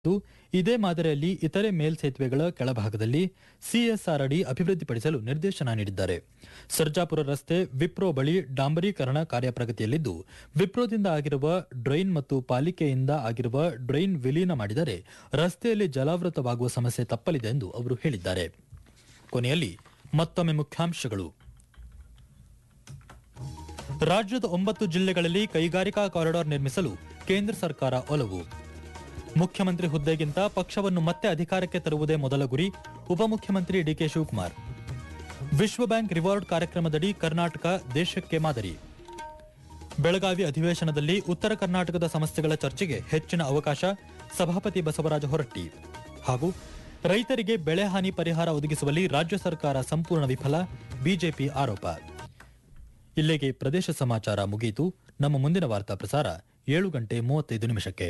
ಇದ್ದು, ಇದೇ ಮಾದರಿಯಲ್ಲಿ ಇತರೆ ಮೇಲ್ಸೇತುವೆಗಳ ಕೆಳಭಾಗದಲ್ಲಿ ಸಿಎಸ್ಆರ್ ಅಡಿ ಅಭಿವೃದ್ಧಿಪಡಿಸಲು ನಿರ್ದೇಶನ ನೀಡಿದ್ದಾರೆ ಸರ್ಜಾಪುರ ರಸ್ತೆ ವಿಪ್ರೋ ಬಳಿ ಡಾಂಬರೀಕರಣ ಕಾರ್ಯ ಪ್ರಗತಿಯಲ್ಲಿದ್ದು ವಿಪ್ರೋದಿಂದ ಆಗಿರುವ ಡ್ರೈನ್ ಮತ್ತು ಪಾಲಿಕೆಯಿಂದ ಆಗಿರುವ ಡ್ರೈನ್ ವಿಲೀನ ಮಾಡಿದರೆ ರಸ್ತೆಯಲ್ಲಿ ಜಲಾವೃತವಾಗುವ ಸಮಸ್ಯೆ ತಪ್ಪಲಿದೆ ಎಂದು ಅವರು ಹೇಳಿದ್ದಾರೆ ಕೊನೆಯಲ್ಲಿ ಮತ್ತೊಮ್ಮೆ ಮುಖ್ಯಾಂಶಗಳು ರಾಜ್ಯದ ಒಂಬತ್ತು ಜಿಲ್ಲೆಗಳಲ್ಲಿ ಕೈಗಾರಿಕಾ ಕಾರಿಡಾರ್ ನಿರ್ಮಿಸಲು ಕೇಂದ್ರ ಸರ್ಕಾರ ಒಲವು ಮುಖ್ಯಮಂತ್ರಿ ಹುದ್ದೆಗಿಂತ ಪಕ್ಷವನ್ನು ಮತ್ತೆ ಅಧಿಕಾರಕ್ಕೆ ತರುವುದೇ ಮೊದಲ ಗುರಿ ಉಪಮುಖ್ಯಮಂತ್ರಿ ಡಿಕೆ ಶಿವಕುಮಾರ್ ವಿಶ್ವ ಬ್ಯಾಂಕ್ ರಿವಾರ್ಡ್ ಕಾರ್ಯಕ್ರಮದಡಿ ಕರ್ನಾಟಕ ದೇಶಕ್ಕೆ ಮಾದರಿ ಬೆಳಗಾವಿ ಅಧಿವೇಶನದಲ್ಲಿ ಉತ್ತರ ಕರ್ನಾಟಕದ ಸಮಸ್ಯೆಗಳ ಚರ್ಚೆಗೆ ಹೆಚ್ಚಿನ ಅವಕಾಶ ಸಭಾಪತಿ ಬಸವರಾಜ ಹೊರಟ್ಟಿ ಹಾಗೂ ರೈತರಿಗೆ ಬೆಳೆ ಹಾನಿ ಪರಿಹಾರ ಒದಗಿಸುವಲ್ಲಿ ರಾಜ್ಯ ಸರ್ಕಾರ ಸಂಪೂರ್ಣ ವಿಫಲ ಬಿಜೆಪಿ ಆರೋಪ ಇಲ್ಲಿಗೆ ಪ್ರದೇಶ ಸಮಾಚಾರ ಮುಗಿಯಿತು ನಮ್ಮ ಮುಂದಿನ ವಾರ್ತಾ ಪ್ರಸಾರ ಏಳು ಗಂಟೆ ಮೂವತ್ತೈದು ನಿಮಿಷಕ್ಕೆ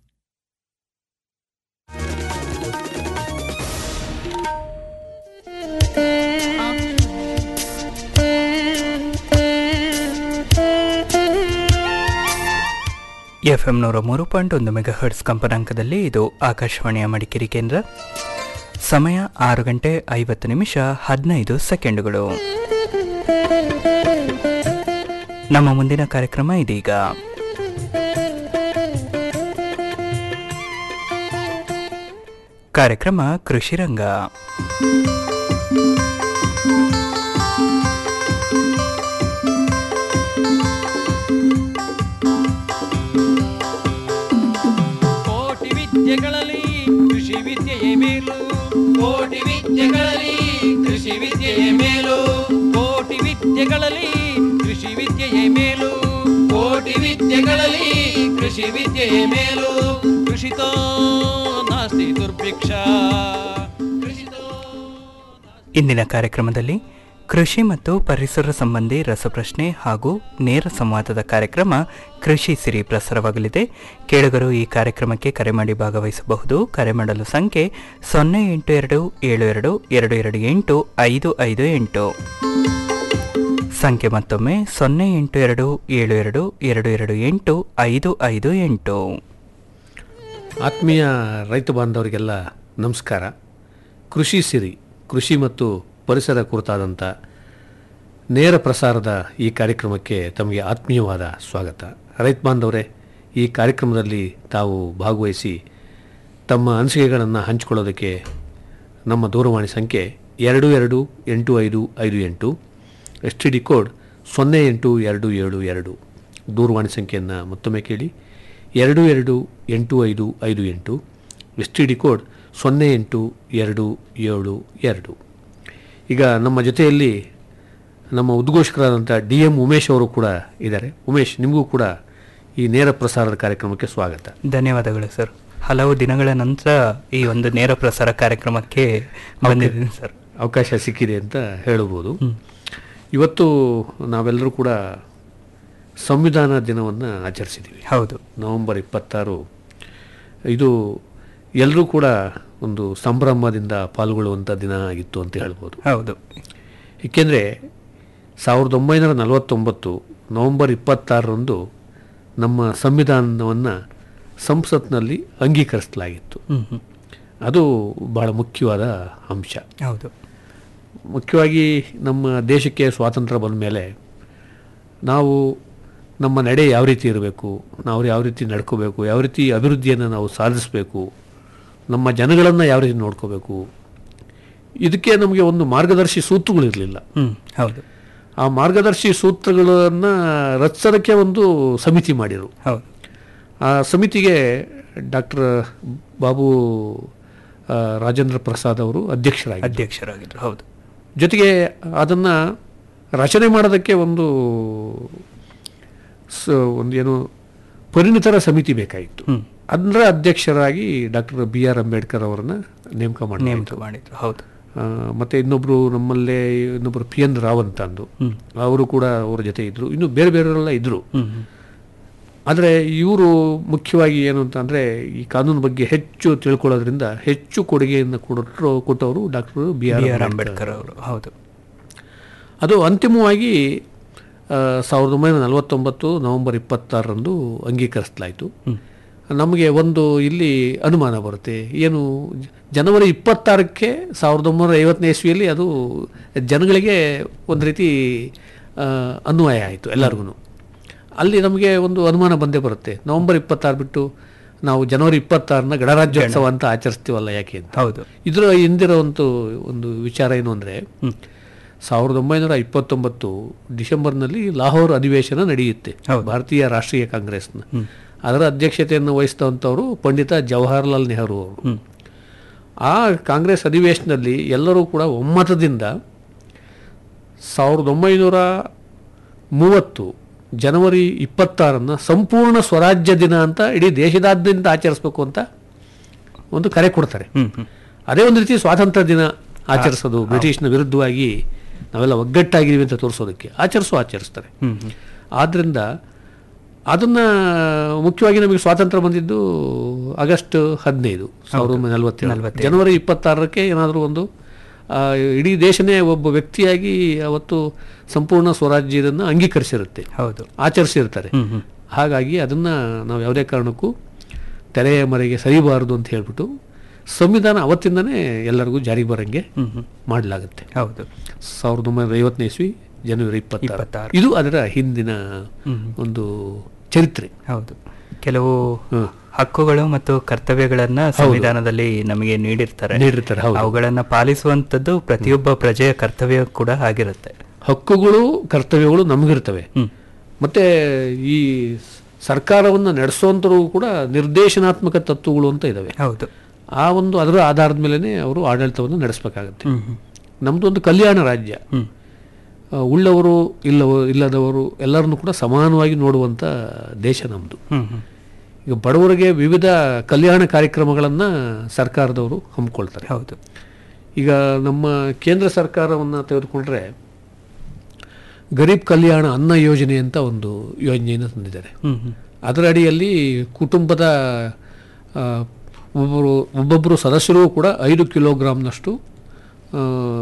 ಎಫ್ ಎಂ ನೂರ ಮೂರು ಪಾಯಿಂಟ್ ಒಂದು ಮೆಗಾ ಹರ್ಟ್ಸ್ ಕಂಪನಾಂಕದಲ್ಲಿ ಇದು ಆಕಾಶವಾಣಿಯ ಮಡಿಕೇರಿ ಕೇಂದ್ರ ಸಮಯ ಆರು ಗಂಟೆ ಐವತ್ತು ನಿಮಿಷ ಹದಿನೈದು ಸೆಕೆಂಡುಗಳು ನಮ್ಮ ಮುಂದಿನ ಕಾರ್ಯಕ್ರಮ ಇದೀಗ ಕಾರ್ಯಕ್ರಮ ಕೃಷಿ ರಂಗ ಕೋಟಿ ವಿದ್ಯೆಗಳಲ್ಲಿ ಕೃಷಿ ವಿದ್ಯೆಯೇ ಮೇಲು ಕೋಟಿ ವಿದ್ಯೆಗಳಲ್ಲಿ ಕೃಷಿ ವಿದ್ಯೆಯೇ ಮೇಲು ಕೋಟಿ ವಿದ್ಯೆಗಳಲ್ಲಿ ಕೃಷಿ ವಿದ್ಯೆಯೇ ಮೇಲು ಕೋಟಿ ವಿದ್ಯೆಗಳಲ್ಲಿ ಕೃಷಿ ವಿದ್ಯೆಯೇ ಮೇಲು ಕೃಷಿತೋ ನಾಸ್ತಿ ದುರ್ಭಿಕ್ಷ ಕೃಷಿತೋ ಇಂದಿನ ಕಾರ್ಯಕ್ರಮದಲ್ಲಿ ಕೃಷಿ ಮತ್ತು ಪರಿಸರ ಸಂಬಂಧಿ ರಸಪ್ರಶ್ನೆ ಹಾಗೂ ನೇರ ಸಂವಾದದ ಕಾರ್ಯಕ್ರಮ ಕೃಷಿ ಸಿರಿ ಪ್ರಸಾರವಾಗಲಿದೆ ಕೇಳುಗರು ಈ ಕಾರ್ಯಕ್ರಮಕ್ಕೆ ಕರೆ ಮಾಡಿ ಭಾಗವಹಿಸಬಹುದು ಕರೆ ಮಾಡಲು ಸಂಖ್ಯೆ ಸೊನ್ನೆ ಎಂಟು ಎರಡು ಏಳು ಎರಡು ಎರಡು ಎರಡು ಎಂಟು ಐದು ಐದು ಎಂಟು ಸಂಖ್ಯೆ ಮತ್ತೊಮ್ಮೆ ಸೊನ್ನೆ ಎಂಟು ಎರಡು ಏಳು ಎರಡು ಎರಡು ಎರಡು ಎಂಟು ಐದು ಐದು ಎಂಟು ಆತ್ಮೀಯ ರೈತ ಬಾಂಧವರಿಗೆಲ್ಲ ನಮಸ್ಕಾರ ಕೃಷಿ ಸಿರಿ ಕೃಷಿ ಮತ್ತು ಪರಿಸರ ಕುರಿತಾದಂಥ ನೇರ ಪ್ರಸಾರದ ಈ ಕಾರ್ಯಕ್ರಮಕ್ಕೆ ತಮಗೆ ಆತ್ಮೀಯವಾದ ಸ್ವಾಗತ ರೈತ ಬಾಂಧವರೇ ಈ ಕಾರ್ಯಕ್ರಮದಲ್ಲಿ ತಾವು ಭಾಗವಹಿಸಿ ತಮ್ಮ ಅನಿಸಿಕೆಗಳನ್ನು ಹಂಚಿಕೊಳ್ಳೋದಕ್ಕೆ ನಮ್ಮ ದೂರವಾಣಿ ಸಂಖ್ಯೆ ಎರಡು ಎರಡು ಎಂಟು ಐದು ಐದು ಎಂಟು ಎಸ್ ಟಿ ಡಿ ಕೋಡ್ ಸೊನ್ನೆ ಎಂಟು ಎರಡು ಏಳು ಎರಡು ದೂರವಾಣಿ ಸಂಖ್ಯೆಯನ್ನು ಮತ್ತೊಮ್ಮೆ ಕೇಳಿ ಎರಡು ಎರಡು ಎಂಟು ಐದು ಐದು ಎಂಟು ಎಸ್ ಟಿ ಡಿ ಕೋಡ್ ಸೊನ್ನೆ ಎಂಟು ಎರಡು ಏಳು ಎರಡು ಈಗ ನಮ್ಮ ಜೊತೆಯಲ್ಲಿ ನಮ್ಮ ಉದ್ಘೋಷಕರಾದಂಥ ಡಿ ಎಂ ಉಮೇಶ್ ಅವರು ಕೂಡ ಇದ್ದಾರೆ ಉಮೇಶ್ ನಿಮಗೂ ಕೂಡ ಈ ನೇರ ಪ್ರಸಾರದ ಕಾರ್ಯಕ್ರಮಕ್ಕೆ ಸ್ವಾಗತ ಧನ್ಯವಾದಗಳು ಸರ್ ಹಲವು ದಿನಗಳ ನಂತರ ಈ ಒಂದು ನೇರ ಪ್ರಸಾರ ಕಾರ್ಯಕ್ರಮಕ್ಕೆ ಬಂದಿದ್ದೀನಿ ಸರ್ ಅವಕಾಶ ಸಿಕ್ಕಿದೆ ಅಂತ ಹೇಳಬಹುದು ಇವತ್ತು ನಾವೆಲ್ಲರೂ ಕೂಡ ಸಂವಿಧಾನ ದಿನವನ್ನು ಆಚರಿಸಿದ್ದೀವಿ ಹೌದು ನವೆಂಬರ್ ಇಪ್ಪತ್ತಾರು ಇದು ಎಲ್ಲರೂ ಕೂಡ ಒಂದು ಸಂಭ್ರಮದಿಂದ ಪಾಲ್ಗೊಳ್ಳುವಂಥ ದಿನ ಆಗಿತ್ತು ಅಂತ ಹೇಳ್ಬೋದು ಹೌದು ಏಕೆಂದರೆ ಸಾವಿರದ ಒಂಬೈನೂರ ನಲವತ್ತೊಂಬತ್ತು ನವೆಂಬರ್ ಇಪ್ಪತ್ತಾರರಂದು ನಮ್ಮ ಸಂವಿಧಾನವನ್ನು ಸಂಸತ್ನಲ್ಲಿ ಅಂಗೀಕರಿಸಲಾಗಿತ್ತು ಹ್ಮ್ ಹ್ಮ್. ಅದು ಭಾಳ ಮುಖ್ಯವಾದ ಅಂಶ ಹೌದು ಮುಖ್ಯವಾಗಿ ನಮ್ಮ ದೇಶಕ್ಕೆ ಸ್ವಾತಂತ್ರ್ಯ ಬಂದ ಮೇಲೆ ನಾವು ನಮ್ಮ ನಡೆ ಯಾವ ರೀತಿ ಇರಬೇಕು ನಾವು ಯಾವ ರೀತಿ ನಡ್ಕೋಬೇಕು ಯಾವ ರೀತಿ ಅಭಿವೃದ್ಧಿಯನ್ನು ನಾವು ಸಾಧಿಸಬೇಕು ನಮ್ಮ ಜನಗಳನ್ನು ಯಾವ ರೀತಿ ನೋಡ್ಕೋಬೇಕು ಇದಕ್ಕೆ ನಮಗೆ ಒಂದು ಮಾರ್ಗದರ್ಶಿ ಸೂತ್ರಗಳಿರಲಿಲ್ಲ ಹ್ಮ್ ಹೌದು ಆ ಮಾರ್ಗದರ್ಶಿ ಸೂತ್ರಗಳನ್ನು ರಚಿಸೋದಕ್ಕೆ ಒಂದು ಸಮಿತಿ ಮಾಡಿರು ಹೌದು ಆ ಸಮಿತಿಗೆ ಡಾಕ್ಟರ್ ಬಾಬು ಆ, ರಾಜೇಂದ್ರ ಪ್ರಸಾದ್ ಅವರು ಅಧ್ಯಕ್ಷರಾಗಿ ಅಧ್ಯಕ್ಷರಾಗಿದ್ರು ಹೌದು ಜೊತೆಗೆ ಅದನ್ನು ರಚನೆ ಮಾಡೋದಕ್ಕೆ ಒಂದು ಸ ಒಂದು ಏನು ಪರಿಣಿತರ ಸಮಿತಿ ಬೇಕಾಗಿತ್ತು ಹ್ಮ್ ಅದರ ಅಧ್ಯಕ್ಷರಾಗಿ ಡಾಕ್ಟರ್ ಬಿ ಆರ್ ಅಂಬೇಡ್ಕರ್ ಅವರನ್ನ ನೇಮಕ ಮಾಡಿ ನೇಮಕ ಮಾಡಿದ್ರು ಹೌದು ಮತ್ತು ಇನ್ನೊಬ್ಬರು ನಮ್ಮಲ್ಲೇ ಇನ್ನೊಬ್ಬರು ಪಿ ಎನ್ ರಾವ್ ಅಂತ ಅಂದು ಹ್ಮ್ ಅವರು ಕೂಡ ಅವರ ಜೊತೆ ಇದ್ದರು ಇನ್ನು ಬೇರೆ ಬೇರೆಯವರೆಲ್ಲ ಇದ್ದರು ಹ್ಮ್ ಹ್ಮ್. ಆದರೆ ಇವರು ಮುಖ್ಯವಾಗಿ ಏನು ಅಂತ ಅಂದರೆ ಈ ಕಾನೂನು ಬಗ್ಗೆ ಹೆಚ್ಚು ತಿಳ್ಕೊಳ್ಳೋದ್ರಿಂದ ಹೆಚ್ಚು ಕೊಡುಗೆಯನ್ನು ಕೊಟ್ಟರು ಕೊಟ್ಟವರು doctor B B R R Ambedkar ಅವರು ಹೌದು ಅದು ಅಂತಿಮವಾಗಿ ಆ, ಸಾವಿರದ ಒಂಬೈನೂರ ನಲವತ್ತೊಂಬತ್ತು ನವೆಂಬರ್ ಇಪ್ಪತ್ತಾರರಂದು ಅಂಗೀಕರಿಸಲಾಯಿತು ಹ್ಮ್ ನಮಗೆ ಒಂದು ಇಲ್ಲಿ ಅನುಮಾನ ಬರುತ್ತೆ ಏನು ಜ- ಜನವರಿ ಇಪ್ಪತ್ತಾರಕ್ಕೆ ಸಾವಿರದ ಒಂಬೈನೂರ ಐವತ್ತನೇ ಇಸ್ವಿಯಲ್ಲಿ ಅದು ಜನಗಳಿಗೆ ಒಂದು ರೀತಿ ಆ, ಅನ್ವಯ ಆಯಿತು ಎಲ್ಲರಿಗೂ ಅಲ್ಲಿ ನಮಗೆ ಒಂದು ಅನುಮಾನ ಬಂದೇ ಬರುತ್ತೆ ನವೆಂಬರ್ ಇಪ್ಪತ್ತಾರು ಬಿಟ್ಟು ನಾವು ಜನವರಿ ಇಪ್ಪತ್ತಾರನ ಗಣರಾಜ್ಯೋತ್ಸವ ಅಂತ ಆಚರಿಸ್ತೀವಲ್ಲ ಯಾಕೆ ಅಂತ ಹೌದು ಇದರ ಹಿಂದಿರೋ ಒಂದು ಒಂದು ವಿಚಾರ ಏನು ಅಂದರೆ ಸಾವಿರದ ಒಂಬೈನೂರ ಇಪ್ಪತ್ತೊಂಬತ್ತು ಡಿಸೆಂಬರ್ನಲ್ಲಿ ಲಾಹೋರ್ ಅಧಿವೇಶನ ನಡೆಯುತ್ತೆ ಹೌದು. ಭಾರತೀಯ ರಾಷ್ಟ್ರೀಯ ಕಾಂಗ್ರೆಸ್ನ ಅದರ ಅಧ್ಯಕ್ಷತೆಯನ್ನು ವಹಿಸಿದಂಥವರು ಪಂಡಿತ ಜವಾಹರ್ಲಾಲ್ ನೆಹರು ಅವರು ಹ್ಮ್. ಆ ಕಾಂಗ್ರೆಸ್ ಅಧಿವೇಶನದಲ್ಲಿ ಎಲ್ಲರೂ ಕೂಡ ಒಮ್ಮತದಿಂದ ಸಾವಿರದ ಒಂಬೈನೂರ ಮೂವತ್ತು ಜನವರಿ ಇಪ್ಪತ್ತಾರನ್ನು ಸಂಪೂರ್ಣ ಸ್ವರಾಜ್ಯ ದಿನ ಅಂತ ಇಡೀ ದೇಶದಾದ್ಯಂತ ಆಚರಿಸ್ಬೇಕು ಅಂತ ಒಂದು ಕರೆ ಕೊಡ್ತಾರೆ ಹ್ಮ್ ಹ್ಮ್ ಅದೇ ಒಂದು ರೀತಿ ಸ್ವಾತಂತ್ರ್ಯ ದಿನ ಆಚರಿಸೋದು ಬ್ರಿಟಿಷ್ನ ವಿರುದ್ಧವಾಗಿ ನಾವೆಲ್ಲ ಒಗ್ಗಟ್ಟಾಗಿದ್ದೀವಿ ಅಂತ ತೋರಿಸೋದಕ್ಕೆ ಆಚರಿಸು ಆಚರಿಸ್ತಾರೆ ಹ್ಮ್ ಹ್ಮ್ ಆದ್ದರಿಂದ ಅದನ್ನು ಮುಖ್ಯವಾಗಿ ನಮಗೆ ಸ್ವಾತಂತ್ರ್ಯ ಬಂದಿದ್ದು ಆಗಸ್ಟ್ ಹದಿನೈದು ಸಾವಿರದ ಒಂಬೈನೂರ ನಲವತ್ತೇಳು ನಲವತ್ತೇಳು. ಜನವರಿ ಇಪ್ಪತ್ತಾರಕ್ಕೆ ಏನಾದರೂ ಒಂದು ಆ, ಇಡೀ ದೇಶನೇ ಒಬ್ಬ ವ್ಯಕ್ತಿಯಾಗಿ ಅವತ್ತು ಸಂಪೂರ್ಣ ಸ್ವರಾಜ್ಯದನ್ನು ಅಂಗೀಕರಿಸಿರುತ್ತೆ ಹೌದು ಆಚರಿಸಿರ್ತಾರೆ ಹ್ಮ್ ಹ್ಮ್ ಹಾಗಾಗಿ ಅದನ್ನು ನಾವು ಯಾವುದೇ ಕಾರಣಕ್ಕೂ ತೆರೆಯ ಮರೆಗೆ ಸರಿಬಾರದು ಅಂತ ಹೇಳ್ಬಿಟ್ಟು ಸಂವಿಧಾನ ಅವತ್ತಿಂದನೇ ಎಲ್ಲರಿಗೂ ಜಾರಿಗೆ ಬರಂಗೆ ಹ್ಮ್ ಹ್ಮ್ ಮಾಡಲಾಗುತ್ತೆ ಹೌದು ಸಾವಿರದ ಒಂಬೈನೂರ ಐವತ್ತನೇ ಇಸ್ವಿ ಜನವರಿ ಇಪ್ಪತ್ತಾರು ಇಪ್ಪತ್ತಾರು. ಇದು ಅದರ ಹಿಂದಿನ ಹ್ಮ್. ಒಂದು ಚರಿತ್ರೆ ಹೌದು ಕೆಲವು ಹ್ಮ್. ಹಕ್ಕುಗಳು ಮತ್ತು ಕರ್ತವ್ಯಗಳನ್ನ ಸಂವಿಧಾನದಲ್ಲಿ ನಮಗೆ ನೀಡಿರ್ತಾರೆ ನೀಡಿರ್ತಾರೆ, ಹೌದು. ಅವುಗಳನ್ನ ಪಾಲಿಸುವಂತದ್ದು ಪ್ರತಿಯೊಬ್ಬ ಪ್ರಜೆಯ ಕರ್ತವ್ಯ ಕೂಡ ಆಗಿರುತ್ತೆ ಹಕ್ಕುಗಳು ಕರ್ತವ್ಯಗಳು ನಮಗಿರ್ತವೆ ಹ್ಮ್ ಮತ್ತೆ ಈ ಸರ್ಕಾರವನ್ನು ನಡೆಸುವಂತರೂ ಕೂಡ ನಿರ್ದೇಶನಾತ್ಮಕ ತತ್ವಗಳು ಅಂತ ಇದಾವೆ ಹೌದು ಆ ಒಂದು ಅದರ ಆಧಾರದ ಮೇಲೆ ಅವರು ಆಡಳಿತವನ್ನು ನಡೆಸಬೇಕಾಗತ್ತೆ ಹ್ಮ್ ಹ್ಮ್ ನಮ್ದು ಒಂದು ಕಲ್ಯಾಣ ರಾಜ್ಯ ಹ್ಮ್ ಆ, ಉಳ್ಳವರು ಇಲ್ಲವ ಇಲ್ಲದವರು ಎಲ್ಲರನ್ನು ಕೂಡ ಸಮಾನವಾಗಿ ನೋಡುವಂಥ ದೇಶ ನಮ್ಮದು ಹ್ಮ್ ಹ್ಮ್ ಈಗ ಬಡವರಿಗೆ ವಿವಿಧ ಕಲ್ಯಾಣ ಕಾರ್ಯಕ್ರಮಗಳನ್ನು ಸರ್ಕಾರದವರು ಹಮ್ಮಿಕೊಳ್ತಾರೆ ಹೌದು ಈಗ ನಮ್ಮ ಕೇಂದ್ರ ಸರ್ಕಾರವನ್ನು ತೆಗೆದುಕೊಂಡ್ರೆ ಗರೀಬ್ ಕಲ್ಯಾಣ ಅನ್ನ ಯೋಜನೆ ಅಂತ ಒಂದು ಯೋಜನೆಯನ್ನು ತಂದಿದ್ದಾರೆ ಹ್ಮ್ ಹ್ಮ್ ಅದರ ಅಡಿಯಲ್ಲಿ ಕುಟುಂಬದ ಆ, ಒಬ್ಬರು ಒಬ್ಬೊಬ್ಬರು ಸದಸ್ಯರು ಕೂಡ ಐದು ಕಿಲೋಗ್ರಾಮ್ನಷ್ಟು ಆ,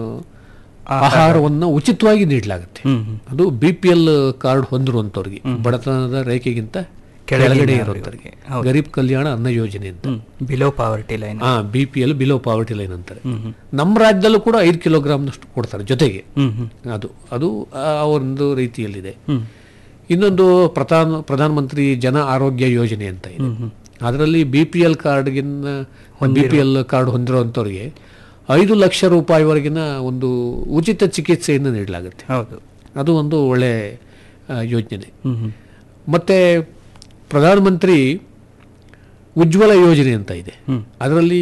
ಆಹಾರವನ್ನು ಉಚಿತವಾಗಿ ನೀಡಲಾಗುತ್ತೆ ಹ್ಮ್ ಹ್ಮ್ ಅದು ಬಿ ಪಿ ಎಲ್ ಕಾರ್ಡ್ ಹೊಂದಿರುವಂಥವ್ರಿಗೆ ಬಡತನದ ರೇಖೆಗಿಂತ ಕೆಳಗಿನ ಕೆಳಗಡೆ ಅವರಿಗೆ. ಇರುವಂಥವ್ರಿಗೆ ಹೌದು. ಗರೀಬ್ ಕಲ್ಯಾಣ ಅನ್ನ ಯೋಜನೆ ಅಂತ ಹ್ಮ್ ಬಿಲೋ ಪಾವರ್ಟಿ ಲೈನ್ ಹಾ B P L below poverty line ಅಂತಾರೆ ಹ್ಮ್ ಹ್ಮ್ ನಮ್ಮ ರಾಜ್ಯದಲ್ಲೂ ಕೂಡ ಐದು ಕಿಲೋಗ್ರಾಮ್ನಷ್ಟು ಕೊಡ್ತಾರೆ ಜೊತೆಗೆ ಹ್ಮ್ ಹ್ಮ್ ಅದು ಅದು ಆ ಒಂದು ರೀತಿಯಲ್ಲಿದೆ ಹ್ಮ್ ಇನ್ನೊಂದು ಪ್ರಧಾನ ಪ್ರಧಾನಮಂತ್ರಿ ಜನ ಆರೋಗ್ಯ ಯೋಜನೆ ಅಂತ ಇದೆ ಹ್ಮ್ ಹ್ಮ್ ಅದರಲ್ಲಿ ಬಿ ಪಿ ಎಲ್ ಕಾರ್ಡ್ಗಿನ್ನ ಬಿ ಪಿ ಎಲ್ ಕಾರ್ಡ್ ಹೊಂದಿರುವಂಥವ್ರಿಗೆ ಐದು ಲಕ್ಷ ರೂಪಾಯಿವರೆಗಿನ ಒಂದು ಉಚಿತ ಚಿಕಿತ್ಸೆಯನ್ನು ನೀಡಲಾಗುತ್ತೆ ಹೌದು ಅದು ಒಂದು ಒಳ್ಳೆ ಆ, ಯೋಜನೆ ಹ್ಮ್ ಹ್ಮ್ ಮತ್ತು ಪ್ರಧಾನಮಂತ್ರಿ ಉಜ್ವಲ ಯೋಜನೆ ಅಂತ ಇದೆ ಹ್ಮ್. ಅದರಲ್ಲಿ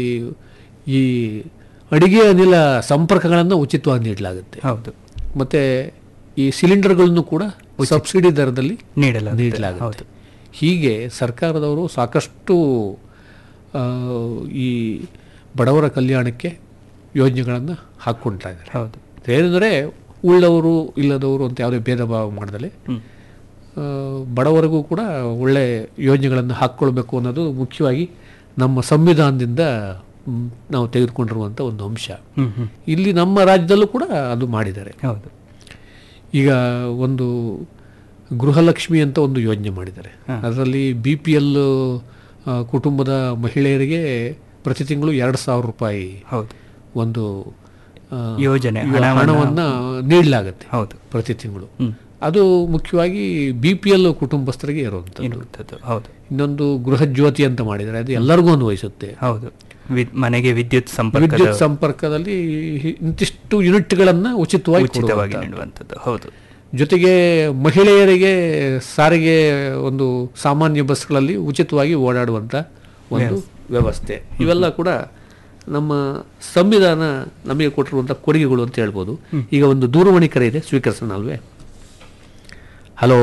ಈ ಅಡಿಗೆ ಅನಿಲ ಸಂಪರ್ಕಗಳನ್ನು ಉಚಿತವಾಗಿ ನೀಡಲಾಗುತ್ತೆ ಹೌದು ಮತ್ತು ಈ ಸಿಲಿಂಡರ್ಗಳನ್ನು ಕೂಡ ಸಬ್ಸಿಡಿ ದರದಲ್ಲಿ ನೀಡಲಾಗುತ್ತೆ ನೀಡಲಾಗುತ್ತೆ ಹೀಗೆ ಸರ್ಕಾರದವರು ಸಾಕಷ್ಟು ಆ, ಈ ಬಡವರ ಕಲ್ಯಾಣಕ್ಕೆ ಯೋಜನೆಗಳನ್ನು ಹಾಕ್ಕೊಳ್ತಾ ಇದ್ದಾರೆ ಹೌದು ಏನಂದರೆ ಉಳ್ಳವರು ಇಲ್ಲದವರು ಅಂತ ಯಾವುದೇ ಭೇದ ಭಾವ ಮಾಡದಲೆ ಹ್ಮ್ ಆ, ಬಡವರಿಗೂ ಕೂಡ ಒಳ್ಳೆ ಯೋಜನೆಗಳನ್ನು ಹಾಕ್ಕೊಳ್ಬೇಕು ಅನ್ನೋದು ಮುಖ್ಯವಾಗಿ ನಮ್ಮ ಸಂವಿಧಾನದಿಂದ ಮ್, ನಾವು ತೆಗೆದುಕೊಂಡಿರುವಂಥ ಒಂದು ಅಂಶ ಹ್ಮ್ ಹ್ಮ್ ಇಲ್ಲಿ ನಮ್ಮ ರಾಜ್ಯದಲ್ಲೂ ಕೂಡ ಅದು ಮಾಡಿದ್ದಾರೆ ಹೌದು ಈಗ ಒಂದು ಗೃಹಲಕ್ಷ್ಮಿ ಅಂತ ಒಂದು ಯೋಜನೆ ಮಾಡಿದ್ದಾರೆ ಅದರಲ್ಲಿ ಬಿ ಪಿ ಎಲ್ ಕುಟುಂಬದ ಮಹಿಳೆಯರಿಗೆ ಪ್ರತಿ ತಿಂಗಳು ಎರಡು ಸಾವಿರ ರೂಪಾಯಿ ಹೌದು ಒಂದು ಆ, ಯೋಜನೆ ಯೋ- ಹಣವನ್ನ- ಹಣವನ್ನ ನೀಡಲಾಗುತ್ತೆ ಹೌದು ಪ್ರತಿ ತಿಂಗಳು ಹ್ಮ್ ಅದು ಮುಖ್ಯವಾಗಿ ಬಿ ಪಿ ಎಲ್ ಕುಟುಂಬಸ್ಥರಿಗೆ ಇರುವಂಥದ್ದು ಇರುವಂಥದ್ದು ಹೌದು ಇನ್ನೊಂದು ಗೃಹ ಜ್ಯೋತಿ ಅಂತ ಮಾಡಿದ್ದಾರೆ ಅದು ಎಲ್ಲರಿಗೂ ಅನ್ವಯಿಸುತ್ತೆ ಹೌದು ವಿದ್- ಮನೆಗೆ ವಿದ್ಯುತ್ ಸಂಪರ್ಕ ವಿದ್ಯುತ್ ಸಂಪರ್ಕದಲ್ಲಿ ಇಂತಿಷ್ಟು ಯೂನಿಟ್ಗಳನ್ನು ಉಚಿತವಾಗಿ ಉಚಿತವಾಗಿ ಕೊಡುವಂಥದ್ದು. ನೀಡುವಂಥದ್ದು ಹೌದು ಜೊತೆಗೆ ಮಹಿಳೆಯರಿಗೆ ಸಾರಿಗೆ ಒಂದು ಸಾಮಾನ್ಯ ಬಸ್ಗಳಲ್ಲಿ ಉಚಿತವಾಗಿ ಓಡಾಡುವಂಥ ಒಂದು ವ್ಯವಸ್ಥೆ ಇವೆಲ್ಲ ಕೂಡ ನಮ್ಮ ಸಂವಿಧಾನ ನಮಗೆ ಕೊಟ್ಟಿರುವಂಥ ಕೊಡುಗೆಗಳು ಅಂತ ಹೇಳ್ಬೋದು ಈಗ ಒಂದು ದೂರವಾಣಿ ಕರೆ ಇದೆ ಸ್ವೀಕರಿಸೋಣ ಅಲ್ವೇ ಹಲೋ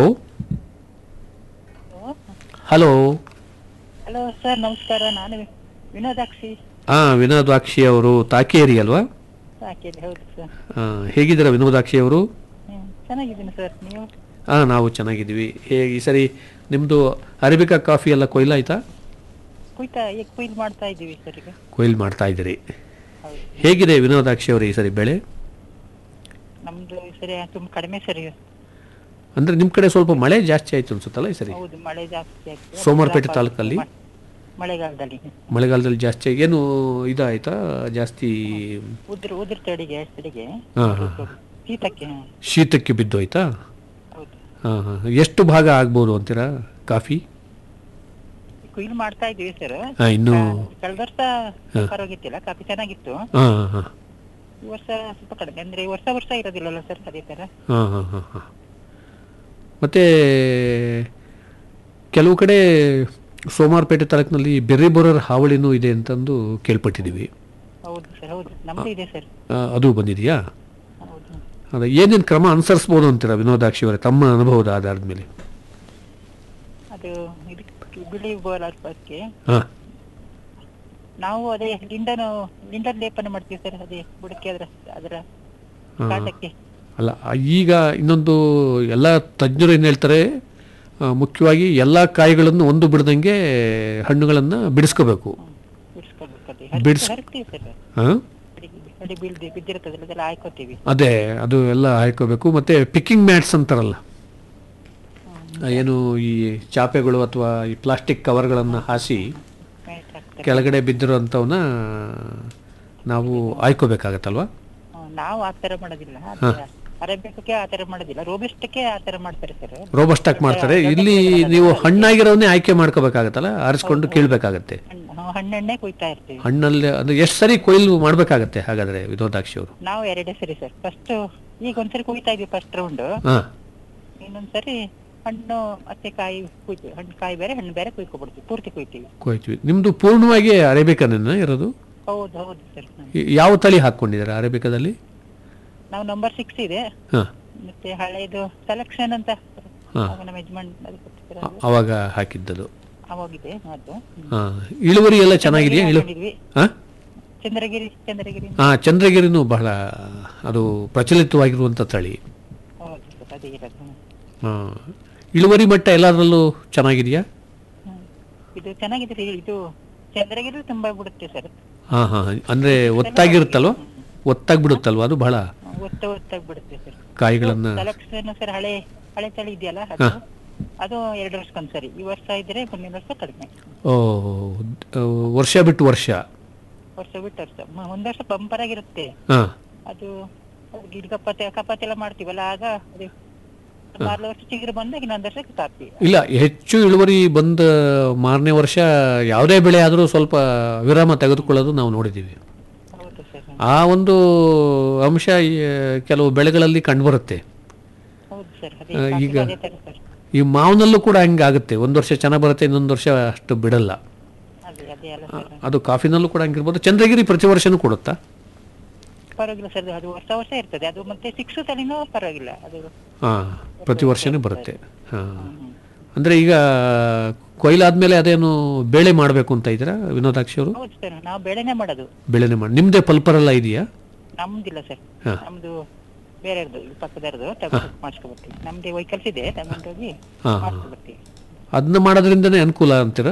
ಹಲೋ ಹಲೋ ಸರ್ ನಮಸ್ಕಾರ ನಾನು ವಿನೋದಾಕ್ಷಿ ಹಾಂ ವಿನೋದಾಕ್ಷಿ ಅವರು ತಾಕೇರಿ ಅಲ್ವಾ ಸಾಕಿದೆ ಹೌದು ಸರ್ ಆ, ಹೇಗಿದ್ದೀರಾ ವಿನೋದಾಕ್ಷಿ ಅವರು ಹ್ಮ್ ಚೆನ್ನಾಗಿದ್ದೀನಿ ಸರ್ ನೀವು ಹಾಂ ನಾವು ಚೆನ್ನಾಗಿದ್ದೀವಿ ಹೇಗೆ ಈ ಸರಿ ನಿಮ್ಮದು ಅರೇಬಿಕಾ ಕಾಫಿ ಎಲ್ಲ ಕೊಯ್ಲಾಯ್ತಾ ಕುಯ್ತಾ ಈಗ ಕುಯ್ದು ಮಾಡ್ತಾ ಇದ್ದೀವಿ ಸರ್ ಈಗ ಕೊಯ್ಲು ಮಾಡ್ತಾ ಇದ್ದೀರಿ ಹೌದು ಹೇಗಿದೆ ವಿನೋದಾಕ್ಷಿ ಅವರು ಈ ಸರಿ ಬೆಳೆ ನಮ್ದು ಈ ಸರಿ ತುಂಬ ಕಡಿಮೆ ಸರ್ ಈಗ. ಅಂದರೆ ನಿಮ್ಮ ಕಡೆ ಸ್ವಲ್ಪ ಮಳೆ ಜಾಸ್ತಿ ಆಯ್ತು ಅನ್ಸುತ್ತಲ್ಲ ಈ ಸರಿ ಹೌದು ಮಳೆ ಜಾಸ್ತಿ ಆಗ್ತದೆ ಸೋಮವಾರಪೇಟೆ ತಾಲೂಕಲ್ಲಿ? ಮ- ಮಳೆಗಾಲದಲ್ಲಿ ಮಳೆಗಾಲದಲ್ಲಿ ಜಾಸ್ತಿ ಆಗಿ- ಏನು ಇದಾಯ್ತಾ ಜಾಸ್ತಿ ಉದುರು ಉದುರು ತಡಿಗೆ ತಡಿಗೆ ಹಾಂ ಹಾಂ ಶೀತಕ್ಕೆ ಹ್ಮ್. ಶೀತಕ್ಕೆ ಬಿದ್ದೋಯ್ತಾ ಹೌದು ಹಾಂ ಹಾಂ ಎಷ್ಟು ಭಾಗ ಆಗ್ಬೋದು ಅಂತೀರಾ ಕಾಫಿ ಕುಯ್ಲು ಮಾಡ್ತಾ ಇದ್ವಿ ಸರ್ ಹಾಂ ಇನ್ನೂ ಕಳೆದ ವರ್ಷ ಪರವಾಗಿತ್ತಿಲ್ಲ ಕಾಫಿ ಚೆನ್ನಾಗಿತ್ತು ಹಾಂ ಹಾಂ ಈ ವರ್ಷ ಸ್ವಲ್ಪ ಕಡಿಮೆ ಅಂದ್ರೆ ಈ ವರ್ಷ ವರ್ಷ ಇರೋದಿಲ್ಲಲ್ಲ ಸರ್ ಅದೇ ತರ ಹಾಂ ಹಾಂ ಹಾಂ ಹಾಂ ಮತ್ತು ಕೆಲವು ಕಡೆ ಸೋಮವಾರಪೇಟೆ ತಾಲೂಕಿನಲ್ಲಿ ಬೆರ್ರಿ ಬೋರರ್ ಹಾವಳಿನೂ ಇದೆ ಅಂತಂದು ಕೇಳ್ಪಟ್ಟಿದ್ದೀವಿ ಹೌದು ಸರ್ ಹೌದು ನಮ್ದು ಇದೆ ಸರ್ ಆ, ಅದು ಬಂದಿದೆಯಾ ಹೌದು ಅದೇ ಏನೇನು ಕ್ರಮ ಅನುಸರಿಸ್ಬೋದು ಅಂತೀರಾ ವಿನೋದಾಕ್ಷಿ ಅವರೇ ತಮ್ಮ ಅನುಭವದ ಆಧಾರದ ಮೇಲೆ ಅದು ಇದಕ್ಕೆ ಬಿಳಿ ಬೋಲಾರ್ ಬಗ್ಗೆ ಹಾಂ ನಾವು ಅದೇ ಲಿಂಡನು ಲಿಂಡನ್ ಲೇಪನ ಮಾಡ್ತೀವಿ ಸರ್ ಅದೇ ಬುಡಕ್ಕೆ ಅದರ ಅದರ ಹಾ. ಕಾಂಡಕ್ಕೆ ಅಲ್ಲ ಈಗ ಇನ್ನೊಂದು ಎಲ್ಲ ತಜ್ಞರು ಏನು ಹೇಳ್ತಾರೆ ಆ, ಮುಖ್ಯವಾಗಿ ಎಲ್ಲ ಕಾಯಿಗಳನ್ನು ಒಂದು ಬಿಡದಂಗೆ ಹಣ್ಣುಗಳನ್ನು ಬಿಡಿಸ್ಕೋಬೇಕು ಬಿಡಿಸ್ಕೊಳ್ಬೇಕು ಅದೇ ಬಿಡ್ಸ್- ಹರಿತೀವಿ ಸರ್ ಹಾಂ ಅಡಿಗೆ ಅಡಿ ಬೀಳ್ದಿ ಬಿದ್ದಿರ್ತದಲ್ಲ ಅದೆಲ್ಲ ಹಾಯ್ಕೋತೀವಿ ಅದೇ ಅದು ಎಲ್ಲ ಹಾಯ್ಕೋಬೇಕು ಮತ್ತು ಪಿಕ್ಕಿಂಗ್ ಮ್ಯಾಟ್ಸ್ ಅಂತಾರಲ್ಲ ಆ, ಏನು ಈ ಚಾಪೆಗಳು ಅಥವಾ ಈ ಪ್ಲಾಸ್ಟಿಕ್ ಕವರ್ಗಳನ್ನು ಹಾಸಿ ಮೇಟ್ ಹಾಕ್ತಾರೆ ಕೆಳಗಡೆ ಬಿದ್ದಿರೋಂಥವನ್ನ ನಾವು ಆಯ್ಕೋಬೇಕಾಗತ್ತಲ್ವಾ ಹ್ಮ್, ನಾವು ಆ ತರ ಮಾಡೋದಿಲ್ಲ ಅರೇಬಿಕಕ್ಕೆ ಆ ತರ ಮಾಡೋದಿಲ್ಲ ರೋಬಿಸ್ಟಕ್ಕೆ ಆ ತರ ಮಾಡ್ತಾರೆ ಸರ್ ರೋಬಸ್ಟಾಕ್ ಮಾಡ್ತಾರೆ ಇಲ್ಲಿ ನೀವು ಹಣ್ಣಾಗಿರೋವನ್ನೇ ಆಯ್ಕೆ ಮಾಡ್ಕೋಬೇಕಾಗತ್ತಲ್ಲ ಆರಿಸ್ಕೊಂಡು ಕೀಳ್ಬೇಕಾಗತ್ತೆ ಹಣ್ಣು ಹಣ್ಣೆಣ್ಣೆ ಕುಯ್ತಾ ಇರ್ತೀವಿ ಹಣ್ಣಲ್ಲಿ ಅಂದ್ರೆ ಎಷ್ಟು ಸರಿ ಕೊಯ್ಲು ಮಾಡಬೇಕಾಗತ್ತೆ ಹಾಗಾದ್ರೆ ವಿನೋದಾಕ್ಷಿ ಅವರು ನಾವು ಎರಡೇ ಸರಿ ಸರ್ ಫಸ್ಟ್ ಈಗ ಒಂದ್ಸರಿ ಕುಯ್ತಾ ಇದ್ವಿ ಫಸ್ಟ್ ರೌಂಡ್ ಹಾಂ ಇನ್ನೊಂದ್ಸರಿ ಹಣ್ಣು ಮತ್ತೆ ಕಾಯಿ ಕುಯ್ತೀವಿ ಹಣ್ಣು ಕಾಯಿ ಬೇರೆ ಹಣ್ಣು ಬೇರೆ ಕುಯ್ಕೊಬಿಡ್ತೀವಿ ಪೂರ್ತಿ ಕುಯ್ತೀವಿ ಕೊಯ್ತೀವಿ ನಿಮ್ಮದು ಪೂರ್ಣವಾಗಿ ಅರೇಬಿಕನ ಇರೋದು ಹೌದು ಹೌದು ಸರ್ ಈ- ಯಾವ ತಳಿ ಹಾಕ್ಕೊಂಡಿದ್ದಾರೆ ಅರೇಬಿಕದಲ್ಲಿ ನಾವು ನಂಬರ್ ಸಿಕ್ಸ್ ಇದೆ ಹಾಂ ಮತ್ತೆ ಹಳೆದು ಸೆಲೆಕ್ಷನ್ ಅಂತ ಹಾ. ಆವಾಗ ನಮ್ಮ ಯಜಮಾನ್ ಅದು ಕೊಟ್ಟಿದ್ರು ಅದು. ಅವಾಗ ಹಾಕಿದ್ದದು ಅವಾಗಿದೆ ಅದು ಹಾಂ ಇಳುವರಿ ಎಲ್ಲ ಚೆನ್ನಾಗಿದೆಯಾ ಇಳು ಹಾಕೊಂಡಿದ್ವಿ. ಹಾಂ ಚಂದ್ರಗಿರಿ ಚಂದ್ರಗಿರಿ ಹಾಂ ಚಂದ್ರಗಿರಿನೂ ಬಹಳ ಅದು ಪ್ರಚಲಿತವಾಗಿರುವಂಥ ತಳಿ ಹೌದು ಸರ್ ಅದೇ ಇರೋದು ಹಾಂ ಇಳುವರಿ ಮಟ್ಟ ಎಲ್ಲದರಲ್ಲೂ ಚೆನ್ನಾಗಿದೆಯಾ ಹ್ಮ್. ಇದು ಚೆನ್ನಾಗಿದೆ ಸರ್ ಇದು ಚಂದ್ರಗಿರಿ ತುಂಬಾ ಬಿಡುತ್ತೆ ಸರ್ ಹಾಂ ಹಾಂ ಅಂದರೆ ಒತ್ತಾಗಿರುತ್ತಲ್ವ ಒತ್ತಾಗಿ ಬಿಡುತ್ತಲ್ವ ಅದು ಬಹಳ ಒತ್ತ ಒತ್ತಾಗಿ ಬಿಡುತ್ತೆ ಸರ್ ಕಾಯಿಗಳನ್ನು ಸೆಲೆಕ್ಷನ್ ಸರ್ ಹಳೆ ಹಳೆ ತಳಿ ಇದೆಯಲ್ಲ ಅದು ಅದು ಎರಡು ವರ್ಷಕ್ಕೊಂದ್ಸರಿ ಈ ವರ್ಷ ಇದ್ರೆ ಮುಂದಿನ ವರ್ಷ ಕಡಿಮೆ ಓ ಆ, ವರ್ಷ ಬಿಟ್ಟು ವರ್ಷ ವರ್ಷ ಬಿಟ್ಟು ವರ್ಷ ಮ- ಒಂದ್ ವರ್ಷ ಬಂಪರ್ ಆಗಿರುತ್ತೆ ಹಾಂ ಅದು ಅದು ಗಿಡ ಕಪ್ಪತ್ತೆ ಕಪಾತಿ ಎಲ್ಲ ಮಾಡ್ತೀವಲ್ಲ ಆಗ ಅದು ಮಾರ್ಲ ವರ್ಷ ಚಿಗುರು ಬಂದಾಗ ಇನ್ನೊಂದ್ ವರ್ಷಕ್ಕೆ ಕಾಪಿ ಇಲ್ಲ ಹೆಚ್ಚು ಇಳುವರಿ ಬಂದ ಮಾರನೇ ವರ್ಷ ಯಾವುದೇ ಬೆಳೆ ಆದರೂ ಸ್ವಲ್ಪ ವಿರಾಮ ತೆಗೆದುಕೊಳ್ಳೋದು ನಾವು ನೋಡಿದ್ದೀವಿ ಹೌದು ಸರ್ ಆ ಒಂದು ಅಂಶ ಈ ಕೆಲವು ಬೆಳೆಗಳಲ್ಲಿ ಕಂಡುಬರುತ್ತೆ ಹೌದು ಸರ್ ಅದೇ ಆ, ಕಾಫಿ ಈಗ- ಅದೇ ತರ ಸರ್ ಈ ಮಾವಿನಲ್ಲೂ ಕೂಡ ಹಂಗಾಗುತ್ತೆ ಒಂದು ವರ್ಷ ಚೆನ್ನಾಗಿ ಬರುತ್ತೆ ಇನ್ನೊಂದು ವರ್ಷ ಅಷ್ಟು ಬಿಡಲ್ಲ ಅದೇ ಅದೇ ಅಲ್ಲ ಸರ್ ಅದು ಕಾಫಿನಲ್ಲೂ ಕೂಡ ಹಂಗಿರ್ಬೋದು ಚಂದ್ರಗಿರಿ ಪ್ರತಿ ವರ್ಷನೂ ಕೊಡುತ್ತಾ ಪರವಾಗಿಲ್ಲ ಸರ್ ಅದು ವರ್ಷ ವರ್ಷ ಇರ್ತದೆ ಅದು ಮತ್ತೆ ಸಿಕ್ಸ್ ತಳಿನೂ ಪರವಾಗಿಲ್ಲ ಅದು ಹಾಂ ಪ್ರತಿ ವರ್ಷನೂ ಬರುತ್ತೆ ಹಾಂ ಅಂದರೆ ಈಗ ಕೊಯ್ಲಾದ್ಮೇಲೆ ಅದೇನು ಬೇಳೆ ಮಾಡಬೇಕು ಅಂತ ಇದ್ದೀರಾ ವಿನೋದಾಕ್ಷಿ ಅವರು ಹೌದು ಸರ್ ನಾವು ಬೆಳೆನೆ ಮಾಡೋದು ಬೆಳೆನೇ ಮಾಡಿ ನಿಮ್ಮದೇ ಪಲ್ಪರೆಲ್ಲ ಇದೆಯಾ ನಮ್ದಿಲ್ಲ ಸರ್ ಹಾ. ನಮ್ದು ಬೇರೆಯವ್ರದ್ದು ಇಲ್ಲಿ ಪಕ್ಕದವ್ರದ್ದು ತಗೊಂಡು ಮಾಡಿಸ್ಕೊಬರ್ತೀವಿ ನಮ್ದು ವೆಹಿಕಲ್ಸ್ ಇದೆ ತಗೊಂಡೋಗಿ ಹಾ, ಹಾ. ಮಾಡಿಸ್ಕೊಬರ್ತೀವಿ ಅದನ್ನ ಮಾಡೋದ್ರಿಂದನೇ ಅನುಕೂಲ ಅಂತೀರಾ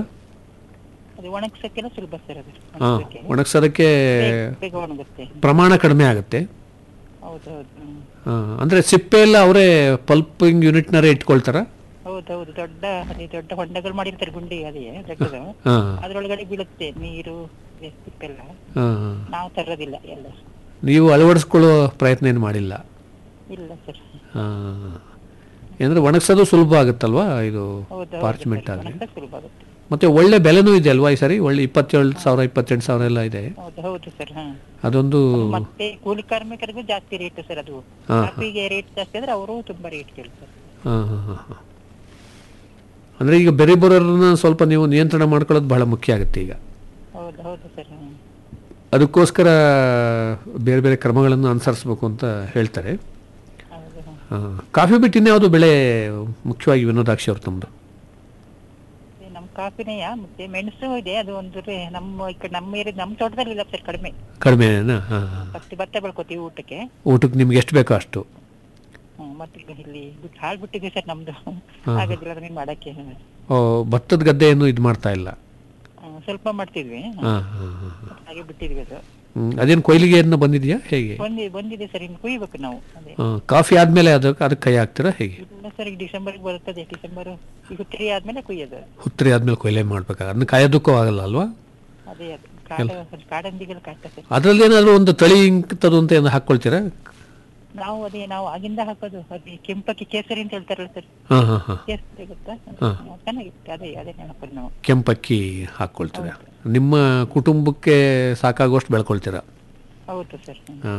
ಅದು ಒಣಗ್ಸಕ್ಕೆಲ್ಲ ಸುಲಭ ಸರ್ ಅದು ಹಾಂ ಒಣಗ್ಸಕ್ಕೆ. ಒಣಗ್ಸೋದಕ್ಕೆ ಬೇಗ- ಬೇಗ ಒಣಗುತ್ತೆ ಪ್ರಮಾಣ ಕಡಿಮೆ ಆಗುತ್ತೆ ಹೌದು ಹೌದು ಹ್ಮ್. ಹಾಂ ಅಂದರೆ ಸಿಪ್ಪೆ ಎಲ್ಲ ಅವರೇ ಪಲ್ಪಿಂಗ್ ಯೂನಿಟ್ನರೇ ಇಟ್ಕೊಳ್ತಾರಾ ಹೌದು ಹೌದು ದೊಡ್ಡ ಅದೇ ದೊಡ್ಡ ಹೊಂಡಗಳು ಮಾಡಿರ್ತಾರೆ ಗುಂಡಿ ಅದೇ ದೊಡ್ಡದು ಹಾಂ ಅದ್ರೊಳಗಡೆ ಬೀಳುತ್ತೆ ನೀರು ಅದೇ ಸಿಪ್ಪೆಲ್ಲ ಹಾಂ ನಾವು ತರೋದಿಲ್ಲ ಎಲ್ಲ ನೀವು ಅಳವಡಿಸ್ಕೊಳ್ಳೋ ಪ್ರಯತ್ನ ಏನು ಮಾಡಿಲ್ಲ ಇಲ್ಲ ಸರ್ ಹಾಂ ಅಂದರೆ ಒಣಗ್ಸೋದು ಸುಲಭ ಆಗುತ್ತಲ್ವಾ ಇದು ಹೌದು ಪಾರ್ಚ್ಮೆಂಟ್ ಹೌದು ಆಗಲಿ ಒಣಗ್ಸಕ್ ಸುಲಭ ಆಗುತ್ತೆ ಮತ್ತು ಒಳ್ಳೆ ಬೆಲೆನೂ ಇದೆ ಅಲ್ವಾ ಈ ಸರಿ ಒಳ್ಳೆ ಇಪ್ಪತ್ತೇಳು ಸಾವಿರ ಇಪ್ಪತ್ತೆಂಟು ಸಾವಿರ ಎಲ್ಲ ಇದೆ ಹೌದು ಹೌದು ಸರ್ ಹಾ ಅದೊಂದು ಮತ್ತೆ ಕೂಲಿ ಕಾರ್ಮಿಕರಿಗೂ ಜಾಸ್ತಿ ರೇಟ್ ಸರ್ ಅದು ಹಾ, ಹಾ. ಕಾಫಿಗೆ ರೇಟ್ ಜಾಸ್ತಿ ಆದ್ರೆ ಅವರು ತುಂಬಾ ರೇಟ್ ಕೇಳ್ತಾರೆ ಹಾಂ ಹಾಂ ಹಾಂ ಹಾಂ ಅಂದರೆ ಈಗ ಬೆರೆ ಬರೋರನ್ನ ಸ್ವಲ್ಪ ನೀವು ನಿಯಂತ್ರಣ ಮಾಡ್ಕೊಳ್ಳೋದು ಬಹಳ ಮುಖ್ಯ ಆಗುತ್ತೆ ಈಗ ಹೌದು ಹೌದು ಸರ್ ಹ್ಮ್. ಅದಕ್ಕೋಸ್ಕರ ಬೇರೆ ಬೇರೆ ಕ್ರಮಗಳನ್ನು ಅನುಸರಿಸ್ಬೇಕು ಅಂತ ಹೇಳ್ತಾರೆ ಹೌದು ಹ್ಮ್. ಆ, ಕಾಫಿ ಬಿಟ್ಟು ಇನ್ಯಾವುದು ಬೆಳೆ ಮುಖ್ಯವಾಗಿ ವಿನೋದಾಕ್ಷಿ ಅವ್ರು ತಮ್ಮದು ಮತ್ತೆ ನಮ್ ಕಾಫಿನೆಯ ಮತ್ತೆ ಮೆಣಸು ಇದೆ ಅದು ಒಂದು ರೇ- ನಮ್ಮ ಈ ಕಡೆ ನಮ್ಮ ಏರಿಯಾ ನಮ್ಮ ತೋಟದಲ್ಲಿ ಇಲ್ಲ ಸರ್ ಕಡಿಮೆ ಕಡಿಮೆನಾ ಹಾಂ ಹಾಂ ಭತ್ತ ಭತ್ತ ಬೆಳ್ಕೊತೀವಿ ಊಟಕ್ಕೆ ಊಟಕ್ಕೆ ನಿಮ್ಗೆ ಎಷ್ಟು ಬೇಕೋ ಅಷ್ಟು ಹ್ಮ್, ಮತ್ತೆ ಈಗ ಇಲ್ಲಿ ಬಿಟ್ಟು ಹಾಳು ಬಿಟ್ಟಿದ್ವಿ ಸರ್ ನಮ್ದು ಆಗೋದಿಲ್ಲ ಅದನ್ನ ಮಾಡಕ್ಕೆ ಹ್ಮ್. ಓ, ಭತ್ತದ ಗದ್ದೆ ಏನು ಇದು ಮಾಡ್ತಾ ಇಲ್ಲ ಹ್ಮ್, ಸ್ವಲ್ಪ ಮಾಡ್ತಿದ್ವಿ ಹಾಂ ಹಾಂ ಹಾಂ ಹಾಗೆ ಬಿಟ್ಟಿದ್ವಿ ಅದು ಹ್ಮ್. ಅದೇನು ಕೊಯ್ಲಿಗೆ ಏನು ಬಂದಿದೆಯಾ ಹೇಗೆ ಬಂದಿ ಬಂದಿದೆ ಸರ್ ಇನ್ನು ಕುಯ್ಬೇಕು ನಾವು ಅದೇ ಆ, ಕಾಫಿ ಆದ್ಮೇಲೆ ಅದಕ್ಕೆ ಅದಕ್ಕೆ ಕೈ ಹಾಕ್ತೀರಾ ಹೇಗೆ ಇಲ್ಲ ಸರ್ ಈಗ ಡಿಸೆಂಬರ್ಗೆ ಬರುತ್ತದೆ ಡಿಸೆಂಬರ್ ಈಗ ತಿರಿ ಆದ್ಮೇಲೆ ಕುಯ್ಯೋದು ಹುತ್ತರಿ ಆದ್ಮೇಲೆ ಕೊಯ್ಲೆ ಮಾಡ್ಬೇಕಾಗ ಅದನ್ನ ಕಾಯೋದಕ್ಕೂ ಆಗಲ್ಲ ಅಲ್ವಾ ಅದೇ ಅದು ಕಾಡ ಕಾಡಂದಿಗೆಲ್ಲ ಕಾಟ ಸರ್ ಅದರಲ್ಲಿ ಏನಾದರೂ ಒಂದು ತಳಿ ಇಂಕತದು ಅಂತ ಏನು ಹಾಕ್ಕೊಳ್ತೀರಾ ನಾವು ಅದೇ ನಾವು ಆಗಿಂದ ಹಾಕೋದು ಅದೇ ಕೆಂಪಕ್ಕಿ ಕೇಸರಿ ಅಂತ ಹೇಳ್ತಾರಲ್ಲ ಸರ್ ಹಾಂ ಹಾಂ ಹಾಂ ಕೇಸರಿ ಗೊತ್ತಾ ಚೆನ್ನಾಗಿರುತ್ತೆ ಅದೇ ಅದೇ ನೆನಪಲ್ಲಿ ನಾವು ಕೆಂಪಕ್ಕಿ ಹಾಕ್ಕೊಳ್ತೀರಾ ನಿಮ್ಮ ಕುಟುಂಬಕ್ಕೆ ಸಾಕಾಗುವಷ್ಟು ಬೆಳ್ಕೊಳ್ತೀರಾ ಹೌದು ಸರ್ ಹ್ಮ್. ಆ,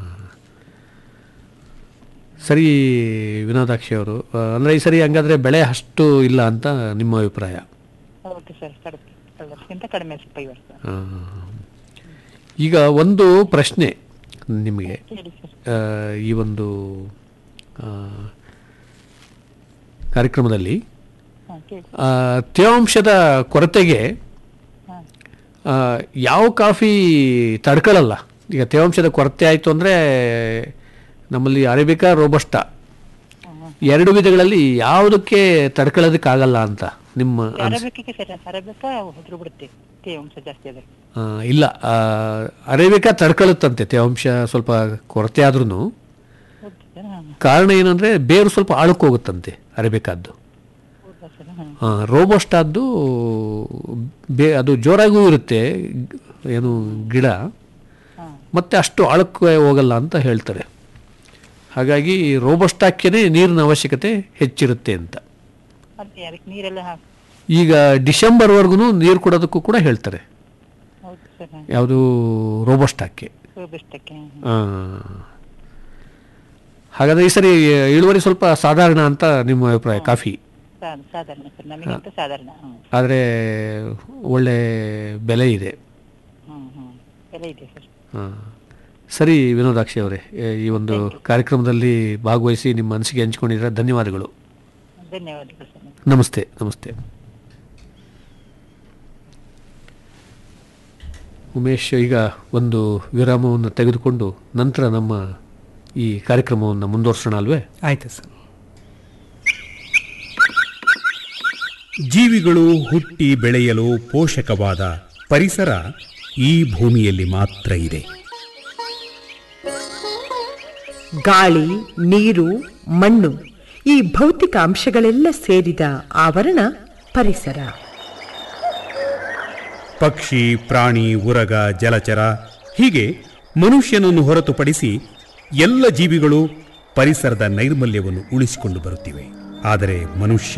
ಸರಿ ವಿನೋದಾಕ್ಷಿ ಅವರು ಆ, ಅಂದ್ರೆ ಈ ಸರಿ ಹಂಗಾದ್ರೆ ಬೆಳೆ ಅಷ್ಟು ಇಲ್ಲ ಅಂತ ನಿಮ್ಮ ಅಭಿಪ್ರಾಯ ಹೌದು ಸರ್ ಕಡಿಮೆ ವರ್ಷಕ್ಕಿಂತ ಕಡಿಮೆ ಸ್ವಲ್ಪ ಈ ವರ್ಷ ಆ, ಈಗ ಒಂದು ಪ್ರಶ್ನೆ ನಿಮಗೆ ಹೇಳಿ ಸರ್ ಆ, ಈ ಒಂದು ಆ, ಕಾರ್ಯಕ್ರಮದಲ್ಲಿ ಹಾಂ ಕೇಳಿ ಆ, ತೇವಾಂಶದ ಕೊರತೆಗೆ ಹಾಂ ಆ, ಯಾವ ಕಾಫಿ ತಡ್ಕೊಳ್ಳಲ್ಲ ಈಗ ತೇವಾಂಶದ ಕೊರತೆ ಆಯಿತು ಅಂದರೆ ನಮ್ಮಲ್ಲಿ ಅರೇಬಿಕಾ ರೋಬಸ್ಟಾ ಎರಡು ವಿಧಗಳಲ್ಲಿ ಯಾವುದಕ್ಕೆ ತಡ್ಕೊಳ್ಳೋದಕ್ಕಾಗಲ್ಲ ಅಂತ ನಿಮ್ಮ ಅನ್ಸ್ ಅರಬೇಕಿಗೆ ಸರ್ ಅರಬೇಕಾ ಉದುರು ಬಿಡುತ್ತೆ ತೇವಾಂಶ ಜಾಸ್ತಿ ಅದ್ರ ಆ, ಇಲ್ಲ ಆ, ಅರೇಬಿಕಾ ತಡ್ಕೊಳ್ಳುತ್ತಂತೆ ತೇವಾಂಶ ಸ್ವಲ್ಪ ಕೊರತೆ ಆದ್ರೂ ಹೌದು ಸರ್ ಹಾಂ ಕಾರಣ ಏನಂದರೆ ಬೇರು ಸ್ವಲ್ಪ ಆಳಕ್ಕೆ ಹೋಗುತ್ತಂತೆ ಅರೇಬಿಕಾದ್ದು ಹೌದಾ ಸರ್ ಹಾಂ ಆ, ರೋಬೋಸ್ಟಾದ್ದು ಬೇ ಅದು ಜೋರಾಗೂ ಇರುತ್ತೆ ಏನು ಗಿಡ ಹಾಂ ಮತ್ತೆ ಅಷ್ಟು ಆಳಕ್ಕೆ ಹೋಗಲ್ಲ ಅಂತ ಹೇಳ್ತಾರೆ ಹಾಗಾಗಿ ರೋಬೋಸ್ಟಾಕ್ಕೇ ನೀರಿನ ಅವಶ್ಯಕತೆ ಹೆಚ್ಚಿರುತ್ತೆ ಅಂತ ಅದೇ ಅದಕ್ಕೆ ನೀರೆಲ್ಲ ಹಾಕಿ ಈಗ ಡಿಸೆಂಬರ್ವರೆಗೂ ನೀರು ಕೊಡೋದಕ್ಕೂ ಕೂಡ ಹೇಳ್ತಾರೆ ಹೌದು ಸರ್ ಹಾಂ ಯಾವುದು ರೋಬೋಸ್ಟಾಕ್ಕೆ ಬೆಷ್ಟಕ್ಕೆ ಆ. ಹಾಗಾದ್ರೆ ಈ ಸರಿ ಇಳುವರಿ ಸ್ವಲ್ಪ ಸಾಧಾರಣ ಅಂತ ನಿಮ್ಮ ಅಭಿಪ್ರಾಯ ಕಾಫಿ ಸಾಧಾರಣ ಸರ್ ನಮಗಿಂತ ಸಾಧಾರಣ ಹ್ಞೂ ಆದರೆ ಒಳ್ಳೆ ಬೆಲೆ ಇದೆ ಹ್ಞೂ ಹ್ಞೂ ಎಲ್ಲ ಇದೆ ಸರ್ ಆ. ಸರಿ ವಿನೋದಾಕ್ಷಿ ಅವರೇ ಎ- ಈ ಒಂದು ಕಾರ್ಯಕ್ರಮದಲ್ಲಿ ಭಾಗವಹಿಸಿ ನಿಮ್ಮ ಅನಿಸಿಕೆ ಹಂಚಿಕೊಂಡಿದ್ರೆ ಧನ್ಯವಾದಗಳು ಧನ್ಯವಾದಗಳು ಸರ್ ನಮಸ್ತೆ ನಮಸ್ತೆ ಉಮೇಶ್ ಈಗ ಒಂದು ವಿರಾಮವನ್ನು ತೆಗೆದುಕೊಂಡು ನಂತರ ನಮ್ಮ ಈ ಕಾರ್ಯಕ್ರಮವನ್ನು ಮುಂದುವರ್ಸೋಣ ಅಲ್ವೇ ಆಯ್ತು ಸರ್ ಜೀವಿಗಳು ಹುಟ್ಟಿ ಬೆಳೆಯಲು ಪೋಷಕವಾದ ಪರಿಸರ ಈ ಭೂಮಿಯಲ್ಲಿ ಮಾತ್ರ ಇದೆ ಗಾಳಿ ನೀರು ಮಣ್ಣು ಈ ಭೌತಿಕ ಅಂಶಗಳೆಲ್ಲ ಸೇರಿದ ಆವರಣ ಪರಿಸರ ಪಕ್ಷಿ ಪ್ರಾಣಿ ಉರಗ ಜಲಚರ ಹೀಗೆ ಮನುಷ್ಯನನ್ನು ಹೊರತುಪಡಿಸಿ ಎಲ್ಲ ಜೀವಿಗಳು ಪರಿಸರದ ನೈರ್ಮಲ್ಯವನ್ನು ಉಳಿಸಿಕೊಂಡು ಬರುತ್ತಿವೆ ಆದರೆ ಮನುಷ್ಯ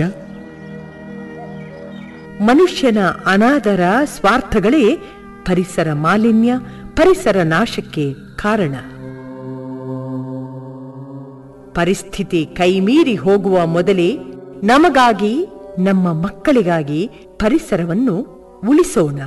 ಮನುಷ್ಯನ ಅನಾದರ ಸ್ವಾರ್ಥಗಳೇ ಪರಿಸರ ಮಾಲಿನ್ಯ ಪರಿಸರ ನಾಶಕ್ಕೆ ಕಾರಣ ಪರಿಸ್ಥಿತಿ ಕೈಮೀರಿ ಹೋಗುವ ಮೊದಲೇ ನಮಗಾಗಿ ನಮ್ಮ ಮಕ್ಕಳಿಗಾಗಿ ಪರಿಸರವನ್ನು ಉಳಿಸೋಣ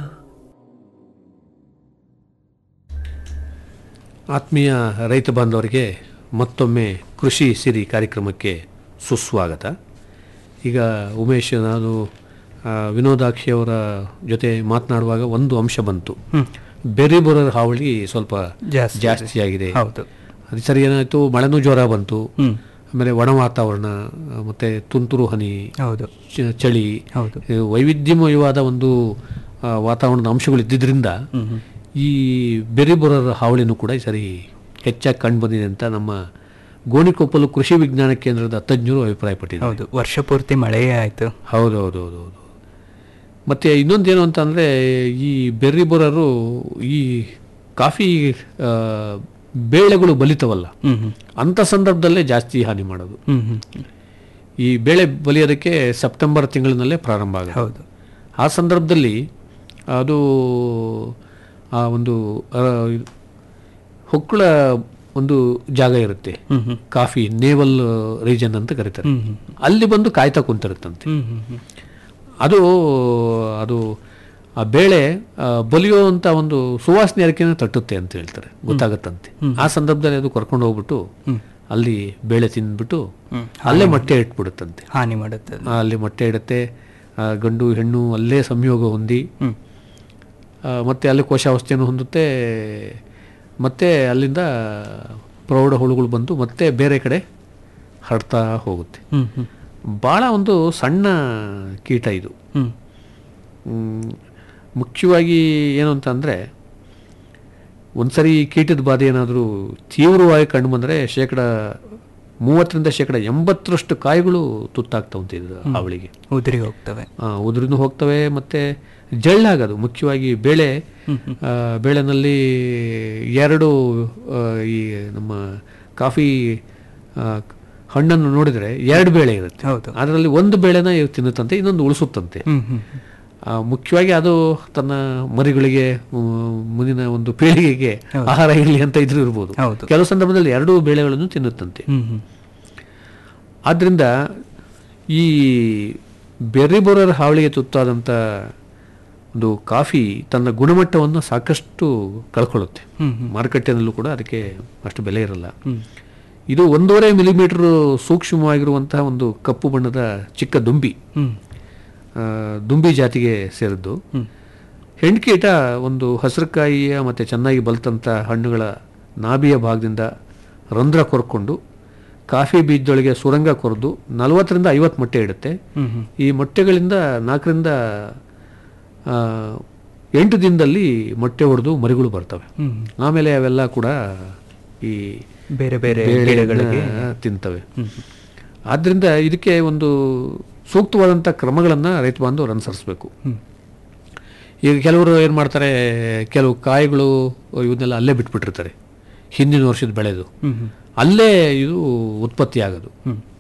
ಆತ್ಮೀಯ ರೈತ ಬಾಂಧವರಿಗೆ ಮತ್ತೊಮ್ಮೆ ಕೃಷಿ ಸಿರಿ ಕಾರ್ಯಕ್ರಮಕ್ಕೆ ಸುಸ್ವಾಗತ ಈಗ ಉಮೇಶ್ ನಾನು ಆ, ವಿನೋದಾಕ್ಷಿ ಅವರ ಜೊತೆ ಮಾತನಾಡುವಾಗ ಒಂದು ಅಂಶ ಬಂತು ಬೆರಿ ಬರೋರ ಹಾವಳಿ ಸ್ವಲ್ಪ ಜಾಸ್ತಿ ಇದೆ. ಜಾಸ್ತಿ ಆಗಿದೆ ಹೌದು. ಅದು ಸರಿ ಏನಾಯ್ತು ಮಳೆನೂ ಜ್ವರ ಬಂತು ಹ್ಮ್. ಆಮೇಲೆ ಒಣ ವಾತಾವರಣ ಆ, ಮತ್ತೆ ತುಂತುರು ಹನಿ ಹೌದು ಚ- ಚಳಿ ಹೌದು. ಈ ವೈವಿಧ್ಯಮಯವಾದ ಒಂದು ಆ, ವಾತಾವರಣದ ಅಂಶಗಳು ಇದ್ದಿದ್ರಿಂದ ಈ ಬೆರಿಬೊರರ ಹಾವಳಿನೂ ಕೂಡ ಈ ಸರಿ ಹೆಚ್ಚಾಗಿ ಕಂಡು ಬಂದಿದೆ ಅಂತ ನಮ್ಮ ಗೋಣಿಕೊಪ್ಪಲು ಕೃಷಿ ವಿಜ್ಞಾನ ಕೇಂದ್ರದ ತಜ್ಞರು ಅಭಿಪ್ರಾಯಪಟ್ಟಿದ್ದಾರೆ ಹೌದು ವರ್ಷ ಪೂರ್ತಿ ಮಳೆಯೇ ಆಯ್ತು ಹೌದು ಹೌದು ಹೌದು ಹೌದು ಮತ್ತು ಇನ್ನೊಂದೇನು ಅಂತ ಅಂದರೆ ಈ ಬೆರ್ರಿ ಬೊರರು ಈ ಕಾಫಿ ಆ, ಬೇಳೆಗಳು ಬಲಿತವಲ್ಲ ಹ್ಮ್ ಹ್ಮ್ ಅಂಥ ಸಂದರ್ಭದಲ್ಲೇ ಜಾಸ್ತಿ ಹಾನಿ ಮಾಡೋದು ಹ್ಮ್ ಹ್ಮ್ ಹ್ಮ್. ಈ ಬೆಳೆ ಬಲಿಯೋದಕ್ಕೆ ಸೆಪ್ಟೆಂಬರ್ ತಿಂಗಳಿನಲ್ಲೇ ಪ್ರಾರಂಭ ಆಗುತ್ತೆ ಹೌದು ಆ ಸಂದರ್ಭದಲ್ಲಿ ಅದು ಆ ಒಂದು ಆ, ಹೊಕ್ಕಳ ಒಂದು ಜಾಗ ಇರುತ್ತೆ ಹ್ಮ್ ಹ್ಮ್ ಕಾಫಿ ನೇವಲ್ ರೀಜನ್ ಅಂತ ಕರೀತಾರೆ ಹ್ಮ್ ಹ್ಮ್ ಅಲ್ಲಿ ಬಂದು ಕಾಯ್ತಾ ಕುಂತಿರುತ್ತಂತೆ ಹ್ಮ್ ಹ್ಮ್ ಹ್ಮ್ ಅದು ಅದು ಆ ಬೇಳೆ ಆ, ಬಲಿಯುವಂಥ ಒಂದು ಸುವಾಸನೆ ಅರಿಕೆನ ತಟ್ಟುತ್ತೆ ಅಂತ ಹೇಳ್ತಾರೆ ಗೊತ್ತಾಗತ್ತಂತೆ ಆ ಸಂದರ್ಭದಲ್ಲಿ ಅದು ಕರ್ಕೊಂಡು ಹೋಗ್ಬಿಟ್ಟು ಅಲ್ಲಿ ಬೇಳೆ ತಿಂದ್ಬಿಟ್ಟು ಅಲ್ಲೇ ಮೊಟ್ಟೆ ಇಟ್ಬಿಡುತ್ತಂತೆ ಹಾನಿ ಮಾಡುತ್ತೆ ಅದು. ಆ, ಅಲ್ಲಿ ಮೊಟ್ಟೆ ಇಡುತ್ತೆ ಆ, ಗಂಡು ಹೆಣ್ಣು ಅಲ್ಲೇ ಸಂಯೋಗ ಹೊಂದಿ ಹ್ಮ್ ಆ, ಮತ್ತೆ ಅಲ್ಲಿ ಕೋಶಾವಸ್ಥೆಯನ್ನು ಹೊಂದುತ್ತೆ ಮತ್ತೆ ಅಲ್ಲಿಂದ ಪ್ರೌಢ ಹುಳುಗಳು ಬಂದು ಮತ್ತೆ ಬೇರೆ ಕಡೆ ಹರಡ್ತಾ ಹೋಗುತ್ತೆ ಹ್ಮ್ ಹ್ಮ್ ಭಾಳ ಒಂದು ಸಣ್ಣ ಕೀಟ ಇದು ಹ್ಮ್ ಮ್, ಮುಖ್ಯವಾಗಿ ಏನು ಅಂತ ಅಂದರೆ ಒಂದ್ಸರಿ ಈ ಕೀಟದ ಬಾಧೆ ಏನಾದರೂ ತೀವ್ರವಾಗಿ ಕಂಡು ಬಂದರೆ ಶೇಕಡ ಮೂವತ್ತರಿಂದ ಶೇಕಡ ಎಂಬತ್ತರಷ್ಟು ಕಾಯಿಗಳು ತುತ್ತಾಗ್ತಾವಂತೆ ಇದು ಹಾವಳಿಗೆ ಉದುರಿ ಹೋಗ್ತವೆ ಆ, ಉದುರಿನೂ ಹೋಗ್ತವೆ ಮತ್ತು ಜಳ್ಳಾಗೋದು ಮುಖ್ಯವಾಗಿ ಬೇಳೆ ಆ, ಬೇಳೆನಲ್ಲಿ ಎರಡು ಆ, ಈ ನಮ್ಮ ಕಾಫಿ ಆ, ಹಣ್ಣನ್ನು ನೋಡಿದರೆ ಎರಡು ಬೇಳೆ ಇರುತ್ತೆ ಹೌದು. ಅದರಲ್ಲಿ ಒಂದು ಬೇಳೆನ ಇವು ತಿನ್ನುತ್ತಂತೆ ಇನ್ನೊಂದು ಉಳಿಸುತ್ತಂತೆ ಹ್ಮ್ ಹ್ಮ್ ಆ, ಮುಖ್ಯವಾಗಿ ಅದು ತನ್ನ ಮರಿಗಳಿಗೆ ಮ್, ಮುಂದಿನ ಒಂದು ಪೀಳಿಗೆಗೆ ಆಹಾರ ಇರಲಿ ಅಂತ ಇದ್ರೂ ಇರ್ಬೋದು ಹೌದು. ಕೆಲವು ಸಂದರ್ಭದಲ್ಲಿ ಎರಡೂ ಬೇಳೆಗಳನ್ನು ತಿನ್ನುತ್ತಂತೆ ಹ್ಮ್ ಹ್ಮ್ ಆದ್ದರಿಂದ ಈ ಬೆರ್ರಿ ಬೋರರ್ ಹಾವಳಿಗೆ ತುತ್ತಾದಂಥ ಒಂದು ಕಾಫಿ ತನ್ನ ಗುಣಮಟ್ಟವನ್ನು ಸಾಕಷ್ಟು ಕಳ್ಕೊಳ್ಳುತ್ತೆ ಹ್ಮ್ ಹ್ಮ್. ಮಾರುಕಟ್ಟೆನಲ್ಲೂ ಕೂಡ ಅದಕ್ಕೆ ಅಷ್ಟು ಬೆಲೆ ಇರಲ್ಲ ಇದು ಒಂದೂವರೆ ಮಿಲಿಮೀಟರ್ ಸೂಕ್ಷ್ಮವಾಗಿರುವಂತಹ ಒಂದು ಕಪ್ಪು ಬಣ್ಣದ ಚಿಕ್ಕ ದುಂಬಿ ಹ್ಮ್ ಆ, ದುಂಬಿ ಜಾತಿಗೆ ಸೇರಿದ್ದು ಹೆಣ್ಕೀಟ ಒಂದು ಹಸಿರುಕಾಯಿಯ ಮತ್ತು ಚೆನ್ನಾಗಿ ಬಲ್ತಂಥ ಹಣ್ಣುಗಳ ನಾಭಿಯ ಭಾಗದಿಂದ ರಂಧ್ರ ಕೊರ್ಕೊಂಡು ಕಾಫಿ ಬೀಜದೊಳಗೆ ಸುರಂಗ ಕೊರೆದು ನಲವತ್ತರಿಂದ ಐವತ್ತು ಮೊಟ್ಟೆ ಇಡುತ್ತೆ ಹ್ಮ್ ಹ್ಮ್ ಈ ಮೊಟ್ಟೆಗಳಿಂದ ನಾಲ್ಕರಿಂದ ಆ, ಎಂಟು ದಿನದಲ್ಲಿ ಮೊಟ್ಟೆ ಹೊಡೆದು ಮರಿಗಳು ಬರ್ತವೆ ಹ್ಮ್ ಆಮೇಲೆ ಅವೆಲ್ಲ ಕೂಡ ಈ ಬೇರೆ ಬೇರೆ ಬೇಳೆಯನ್ನ ಗಿಡಗಳಿಗೆ ತಿಂತವೆ ಆದ್ದರಿಂದ ಇದಕ್ಕೆ ಒಂದು ಸೂಕ್ತವಾದಂಥ ಕ್ರಮಗಳನ್ನು ರೈತ ಬಾಂಧವರು ಅನುಸರಿಸಬೇಕು ಈಗ ಕೆಲವರು ಏನು ಮಾಡ್ತಾರೆ ಕೆಲವು ಕಾಯಿಗಳು ಇವನ್ನೆಲ್ಲ ಅಲ್ಲೇ ಬಿಟ್ಬಿಟ್ಟಿರ್ತಾರೆ ಹಿಂದಿನ ವರ್ಷದ ಬೆಳೆದು ಹ್ಮ್ ಹ್ಮ್ ಅಲ್ಲೇ ಇದು ಉತ್ಪತ್ತಿ ಆಗೋದು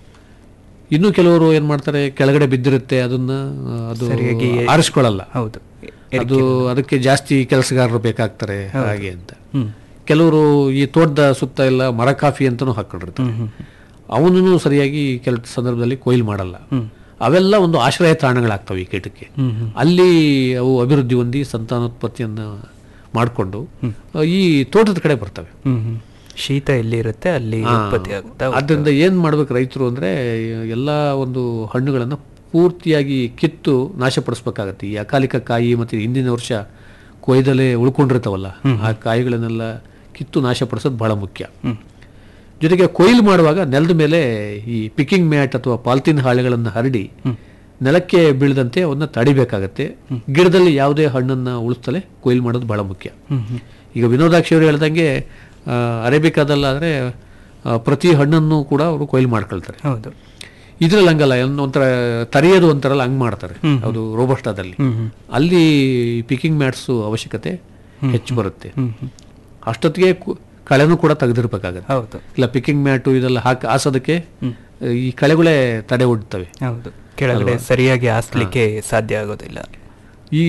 ಇನ್ನು ಕೆಲವರು ಏನು ಮಾಡ್ತಾರೆ ಕೆಳಗಡೆ ಬಿದ್ದಿರುತ್ತೆ ಅದನ್ನ ಆ, ಅದು ಸರಿಯಾಗಿ ಆರಿಸ್ಕೊಳ್ಳಲ್ಲ ಹೌದು ಅದು ಅದಕ್ಕೆ ಜಾಸ್ತಿ ಕೆಲಸಗಾರರು ಬೇಕಾಗ್ತಾರೆ ಹಾಗೆ ಅಂತ ಹ್ಮ್ ಕೆಲವರು ಈ ತೋಟದ ಸುತ್ತ ಎಲ್ಲ ಮರ ಕಾಫಿ ಅಂತಲೂ ಹಾಕೊಂಡಿರ್ತಾರೆ ಅವನೂ ಸರಿಯಾಗಿ ಕೆಲ ಸಂದರ್ಭದಲ್ಲಿ ಕೊಯ್ಲು ಮಾಡಲ್ಲ ಅವೆಲ್ಲ ಒಂದು ಆಶ್ರಯ ತಾಣಗಳಾಗ್ತವೆ ಈ ಕೀಟಕ್ಕೆ ಅಲ್ಲಿ ಅವು ಅಭಿವೃದ್ಧಿ ಹೊಂದಿ ಸಂತಾನೋತ್ಪತ್ತಿಯನ್ನು ಮಾಡಿಕೊಂಡು ಈ ತೋಟದ ಕಡೆ ಬರ್ತವೆ ಹ್ಮ್ ಹ್ಮ್ ಶೀತ ಎಲ್ಲಿ ಇರುತ್ತೆ ಅಲ್ಲಿ ಉತ್ಪತ್ತಿ ಆಗುತ್ತಾ ಆದ್ದರಿಂದ ಏನು ಮಾಡ್ಬೇಕು ರೈತರು ಅಂದರೆ ಎಲ್ಲ ಒಂದು ಹಣ್ಣುಗಳನ್ನು ಪೂರ್ತಿಯಾಗಿ ಕಿತ್ತು ನಾಶಪಡಿಸ್ಬೇಕಾಗತ್ತೆ ಈ ಅಕಾಲಿಕ ಕಾಯಿ ಮತ್ತು ಹಿಂದಿನ ವರ್ಷ ಕೊಯ್ದಲೇ ಉಳ್ಕೊಂಡಿರ್ತಾವಲ್ಲ ಆ ಕಾಯಿಗಳನ್ನೆಲ್ಲ ಕಿತ್ತು ನಾಶಪಡಿಸೋದು ಬಹಳ ಮುಖ್ಯ ಜೊತೆಗೆ ಕೊಯ್ಲು ಮಾಡುವಾಗ ನೆಲದ ಮೇಲೆ ಈ ಪಿಕಿಂಗ್ ಮ್ಯಾಟ್ ಅಥವಾ ಪಾಲ್ತಿನ್ ಹಾಳೆಗಳನ್ನು ಹರಡಿ ನೆಲಕ್ಕೆ ಬೀಳದಂತೆ ಅವನ್ನ ತಡಿಬೇಕಾಗತ್ತೆ ಗಿಡದಲ್ಲಿ ಯಾವುದೇ ಹಣ್ಣನ್ನು ಉಳಿಸ್ತಲೇ ಕೊಯ್ಲು ಮಾಡೋದು ಬಹಳ ಮುಖ್ಯ ಈಗ ವಿನೋದಾಕ್ಷಿ ಅವರು ಹೇಳ್ದಂಗೆ ಆ, ಅರೇಬಿಕಾದಲ್ಲಾದರೆ ಆ, ಪ್ರತಿ ಹಣ್ಣನ್ನು ಕೂಡ ಅವರು ಕೊಯ್ಲು ಮಾಡ್ಕೊಳ್ತಾರೆ ಹೌದು ಇದ್ರಲ್ಲಿ ಹಂಗಲ್ಲ ಏನೋ ಒಂಥರ ತರಿಯೋದು ಅಂತಾರಲ್ಲ ಹಂಗ್ ಮಾಡ್ತಾರೆ ಅದು ರೋಬಸ್ಟಾದಲ್ಲಿ ಅಲ್ಲಿ ಪಿಕಿಂಗ್ ಮ್ಯಾಟ್ಸು ಅವಶ್ಯಕತೆ ಹೆಚ್ಚು ಬರುತ್ತೆ ಅಷ್ಟೊತ್ತಿಗೆ ಕು- ಕಳೆನೂ ಕೂಡ ತೆಗೆದಿರ್ಬೇಕಾಗತ್ತೆ ಹೌದು ಇಲ್ಲ ಪಿಕಿಂಗ್ ಮ್ಯಾಟು ಇದೆಲ್ಲ ಹಾಕಿ ಹಾಸೋದಕ್ಕೆ ಈ ಕಳೆಗಳೇ ತಡೆ ಒಡ್ತವೆ ಹೌದು ಕೆಳಗಡೆ ಸರಿಯಾಗಿ ಹಾಸ್ಲಿಕ್ಕೆ ಸಾಧ್ಯ ಆಗೋದಿಲ್ಲ ಈ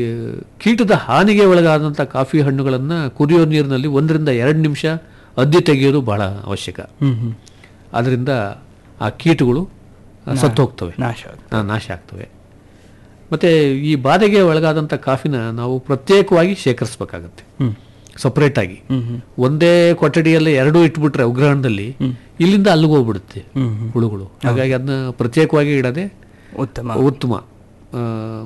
ಕೀಟದ ಹಾನಿಗೆ ಒಳಗಾದಂಥ ಕಾಫಿ ಹಣ್ಣುಗಳನ್ನು ಕುದಿಯೋ ನೀರಿನಲ್ಲಿ ಒಂದರಿಂದ ಎರಡು ನಿಮಿಷ ಅದ್ದಿ ತೆಗೆಯೋದು ಬಹಳ ಅವಶ್ಯಕ ಹ್ಮ್ ಹ್ಮ್ ಅದರಿಂದ ಆ ಕೀಟಗಳು ಸತ್ತು ಹೋಗ್ತವೆ ನಾಶ ಆಗುತ್ತೆ. ಆ, ನಾಶ ಆಗ್ತವೆ ಮತ್ತು ಈ ಬಾಧೆಗೆ ಒಳಗಾದಂಥ ಕಾಫಿನ ನಾವು ಪ್ರತ್ಯೇಕವಾಗಿ ಶೇಖರಿಸ್ಬೇಕಾಗತ್ತೆ ಹ್ಮ್ ಸಪ್ರೇಟಾಗಿ ಹ್ಮ್ ಹ್ಮ್ ಒಂದೇ ಕೊಠಡಿಯಲ್ಲಿ ಎರಡೂ ಇಟ್ಬಿಟ್ರೆ ಉಗ್ರಹಣದಲ್ಲಿ ಇಲ್ಲಿಂದ ಅಲ್ಲಿಗೆ ಹೋಗ್ಬಿಡುತ್ತೆ ಹ್ಮ್ ಹ್ಮ್ ಹುಳುಗಳು ಹಾಗಾಗಿ ಅದನ್ನ ಪ್ರತ್ಯೇಕವಾಗಿ ಇಡದೆ ಉತ್ತಮ ಉತ್ತಮ ಆ,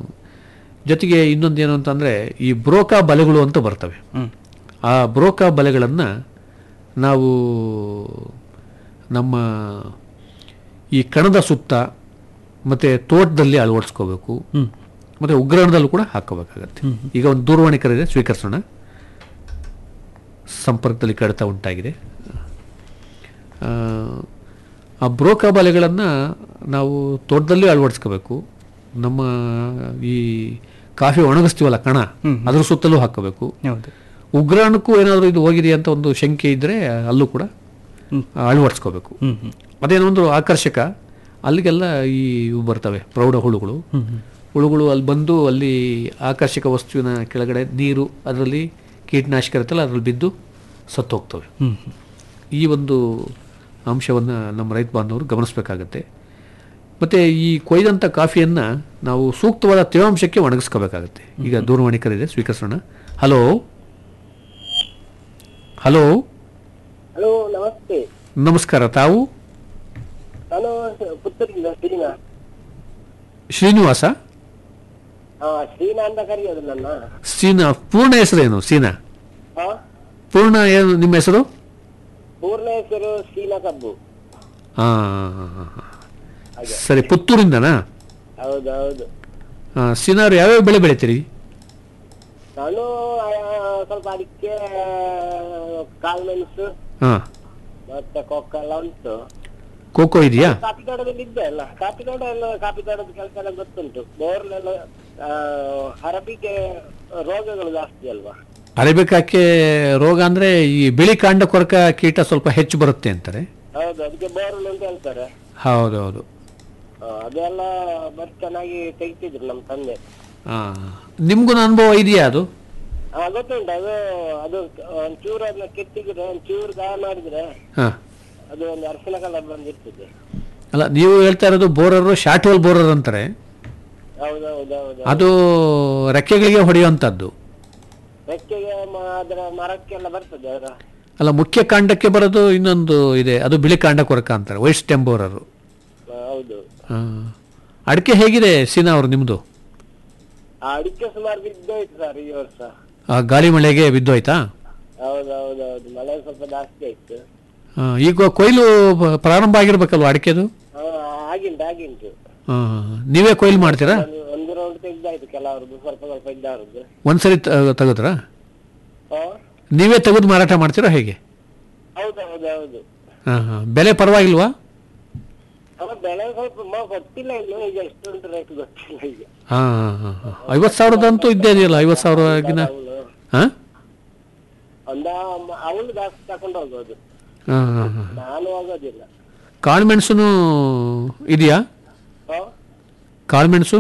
ಜೊತೆಗೆ ಇನ್ನೊಂದೇನು ಅಂತಂದರೆ ಈ ಬ್ರೋಕಾ ಬಲೆಗಳು ಅಂತ ಬರ್ತವೆ ಹ್ಮ್ ಆ ಬ್ರೋಕಾ ಬಲೆಗಳನ್ನು ನಾವು ನಮ್ಮ ಈ ಕಣದ ಸುತ್ತ ಮತ್ತು ತೋಟದಲ್ಲಿ ಅಳವಡಿಸ್ಕೋಬೇಕು ಹ್ಮ್ ಮತ್ತು ಉಗ್ರಾಣದಲ್ಲೂ ಕೂಡ ಹಾಕೋಬೇಕಾಗತ್ತೆ ಈಗ ಒಂದು ದೂರವಾಣಿ ಕರೆದೆ ಸ್ವೀಕರಿಸೋಣ ಸಂಪರ್ಕದಲ್ಲಿ ಕಡಿತ ಉಂಟಾಗಿದೆ ಆ, ಆ ಬ್ರೋಕಾ ಬಲೆಗಳನ್ನು ನಾವು ತೋಟದಲ್ಲಿ ಅಳವಡಿಸ್ಕೋಬೇಕು ನಮ್ಮ ಈ ಕಾಫಿ ಒಣಗಿಸ್ತೀವಲ್ಲ ಕಣ ಅದ್ರ ಸುತ್ತಲೂ ಹಾಕೋಬೇಕು ಹೌದು ಉಗ್ರಾಣಕ್ಕೂ ಏನಾದರೂ ಇದು ಹೋಗಿದೆ ಅಂತ ಒಂದು ಶಂಕೆ ಇದ್ದರೆ ಅಲ್ಲೂ ಕೂಡ ಅಳವಡಿಸ್ಕೋಬೇಕು ಹ್ಮ್ ಹ್ಮ್ ಅದೇನೋ ಒಂದು ಆಕರ್ಷಕ ಅಲ್ಲಿಗೆಲ್ಲ ಈ ಇವು ಬರ್ತವೆ ಪ್ರೌಢ ಹುಳುಗಳು ಹುಳುಗಳು ಅಲ್ಲಿ ಬಂದು ಅಲ್ಲಿ ಆಕರ್ಷಕ ವಸ್ತುವಿನ ಕೆಳಗಡೆ ನೀರು ಅದರಲ್ಲಿ ಕೀಟನಾಶಕ ಇರುತ್ತಲ್ಲ ಅದರಲ್ಲಿ ಬಿದ್ದು ಸತ್ತೋಗ್ತವೆ ಹ್ಮ್ ಈ ಒಂದು ಅಂಶವನ್ನು ನಮ್ಮ ರೈತ ಬಾಂಧವರು ಗಮನಿಸಬೇಕಾಗತ್ತೆ ಮತ್ತು ಈ ಕೊಯ್ದಂಥ ಕಾಫಿಯನ್ನು ನಾವು ಸೂಕ್ತವಾದ ತೇವಾಂಶಕ್ಕೆ ಒಣಗಿಸ್ಕೋಬೇಕಾಗತ್ತೆ ಈಗ ದೂರವಾಣಿ ಕರೆದೆ ಸ್ವೀಕರಿಸೋಣ ಹಲೋ ಹಲೋ ಹಲೋ ನಮಸ್ತೆ ನಮಸ್ಕಾರ ತಾವು ನಾನು ಪುತ್ತೂರಿಂದ ಶ್ರೀನಾ ಶ್ರೀನಿವಾಸ ಹಾ ಶ್ರೀನಾ ಅಂತ ಕರೆಯೋದು ನನ್ನ ಸೀನಾ ಪೂರ್ಣ ಹೆಸರೇನು ಸೀನಾ ಹಾ ಪೂರ್ಣ ಏನು ನಿಮ್ಮ ಹೆಸರು ಪೂರ್ಣ ಹೆಸರು ಶ್ರೀನಾ ಕಬ್ಬು ಹಾಂ ಸರಿ ಪುತ್ತೂರಿಂದನಾ ಹೌದು ಹೌದು ಸೀನಾ ಅವ್ರು ಯಾವ್ಯಾವ ಬೆಳೆ ಬೆಳಿತೀರಿ ನಾನು ಆ, ಸ್ವಲ್ಪ ಅಡಿಕೆ ಕಾಳುಮೆಣಸು ಹಾಂ ಮತ್ತೆ ಕೊಕ್ಕ ಎಲ್ಲ ಉಂಟು ಖೋಖೋ ಇದೆಯಾ ಕಾಫಿ ತೋಟದಲ್ಲಿ ಇದ್ದೆ ಅಲ್ಲ ಕಾಫಿ ತೋಟ ಎಲ್ಲ ಕಾಫಿ ತೋಟದ ಕೆಲಸ ಎಲ್ಲ ಗೊತ್ತುಂಟು ಬೋರ್ಲೆಲ್ಲ ಹರಬಿಗೆ ರೋಗಗಳು ಜಾಸ್ತಿ ಅಲ್ವಾ ಅರೇಬಿಕಾಕ್ಕೆ ರೋಗ ಅಂದರೆ ಈ ಬಿಳಿ ಕಾಂಡ ಕೊರಕ ಕೀಟ ಸ್ವಲ್ಪ ಹೆಚ್ಚು ಬರುತ್ತೆ ಅಂತಾರೆ ಹೌದು ಅದಕ್ಕೆ ಬೋರ್ಲ್ ಅಂತ ಹೇಳ್ತಾರೆ ಹೌದು ಹೌದು ಆ, ಅದೆಲ್ಲ ಬರ್ ಚೆನ್ನಾಗಿ ತೆಗಿತಿದ್ರು ನಮ್ಮ ತಂದೆ ಹಾಂ ನಿಮಗೂ ಅನುಭವ ಇದೆಯಾ ಅದು ಆ, ಗೊತ್ತುಂಟು ಅದು ಅದು ಒಂಚೂರು ಅದನ್ನ ಕೆತ್ತಿದ್ರೆ ಒಂಚೂರು ಗಾಯ ಮಾಡಿದ್ರೆ ಹಾಂ ಅದು ಒಂದು ಅರಿಶಿನ ಕಲರ್ ಬಂದಿರ್ತದೆ ಅಲ್ಲ ನೀವು ಹೇಳ್ತಾ ಇರೋದು ಬೋರರು ಶಾರ್ಟ್ ಹೋಲ್ ಬೋರರ್ ಅಂತಾರೆ ಹೌದೌದೌದು ಅದು ರೆಕ್ಕೆಗಳಿಗೆ ಹೊಡೆಯುವಂಥದ್ದು ರೆಕ್ಕೆಗೆ ಮ- ಅದರ ಮರಕ್ಕೆಲ್ಲ ಬರ್ತದೆ ಅದರ ಅಲ್ಲ ಮುಖ್ಯ ಕಾಂಡಕ್ಕೆ ಬರೋದು ಇನ್ನೊಂದು ಇದೆ ಅದು ಬಿಳಿ ಕಾಂಡ ಕೊರಕ ಅಂತಾರೆ ವೈಟ್ ಸ್ಟೆಮ್ ಬೋರರು ಆ, ಹೌದು ಹಾಂ ಅಡಿಕೆ ಹೇಗಿದೆ ಸೀನಾ ಅವರು ನಿಮ್ಮದು ಆ ಅಡಿಕೆ ಸುಮಾರು ಬಿದ್ದೋಯ್ತು ಸರ್ ಈ ವರ್ಷ ಗಾಳಿ ಮಳೆಗೆ ಬಿದ್ದೋಯ್ತಾ ಹೌದೌದೌದು ಮಳೆ ಸ್ವಲ್ಪ ಜಾಸ್ತಿ ಆಯ್ತು ಆ, ಈಗ ಕೊಯ್ಲು ಬ- ಪ್ರಾರಂಭ ಆಗಿರ್ಬೇಕಲ್ವ ಅಡಿಕೆದು ಹಾ ಆಗಿಂಟು ಆಗಿಂಟು ಹಾಂ ನೀವೇ ಕೊಯ್ಲು ಮಾಡ್ತೀರಾ ಒಂದು ಒಂದು ರೌಂಡ್ ತೆಗ್ದಾಯ್ತು ಕೆಲವ್ರದ್ದು ಸ್ವಲ್ಪ ಸ್ವಲ್ಪ ಇದ್ದವ್ರದ್ದು ಒಂದ್ಸರಿ ತ- ತೆಗೆದ್ರಾ ಹಾ ನೀವೇ ತೆಗೆದು ಮಾರಾಟ ಮಾಡ್ತೀರಾ ಹೇಗೆ ಹೌದೌದೌದು ಹಾಂ ಹಾಂ ಬೆಲೆ ಪರವಾಗಿಲ್ವಾ ಅವ ಬೆಳೆ ಸ್ವಲ್ಪ ಮ- ಗೊತ್ತಿಲ್ಲ ಇನ್ನು ಈಗ ಎಷ್ಟು ಉಂಟು ರೇಟ್ ಗೊತ್ತಿಲ್ಲ ಈಗ ಹಾಂ ಹಾಂ ಹಾಂ ಹಾಂ ಐವತ್ತು ಸಾವಿರದಂತೂ ಇದ್ದೇ ಇದೆಯಲ್ಲ ಐವತ್ತು ಸಾವಿರಗಿನ ಅವಳು ಹಾಂ ಒಂದ ಅವಳು ಜಾಸ್ತಿ ತಕೊಂಡು ಹೋಗೋದು ಹಾಂ ಹಾಂ ಹಾಂ ನಾನು ಹೋಗೋದಿಲ್ಲ ಕಾಳುಮೆಣಸು ಇದೆಯಾ ಹಾ ಕಾಳುಮೆಣಸು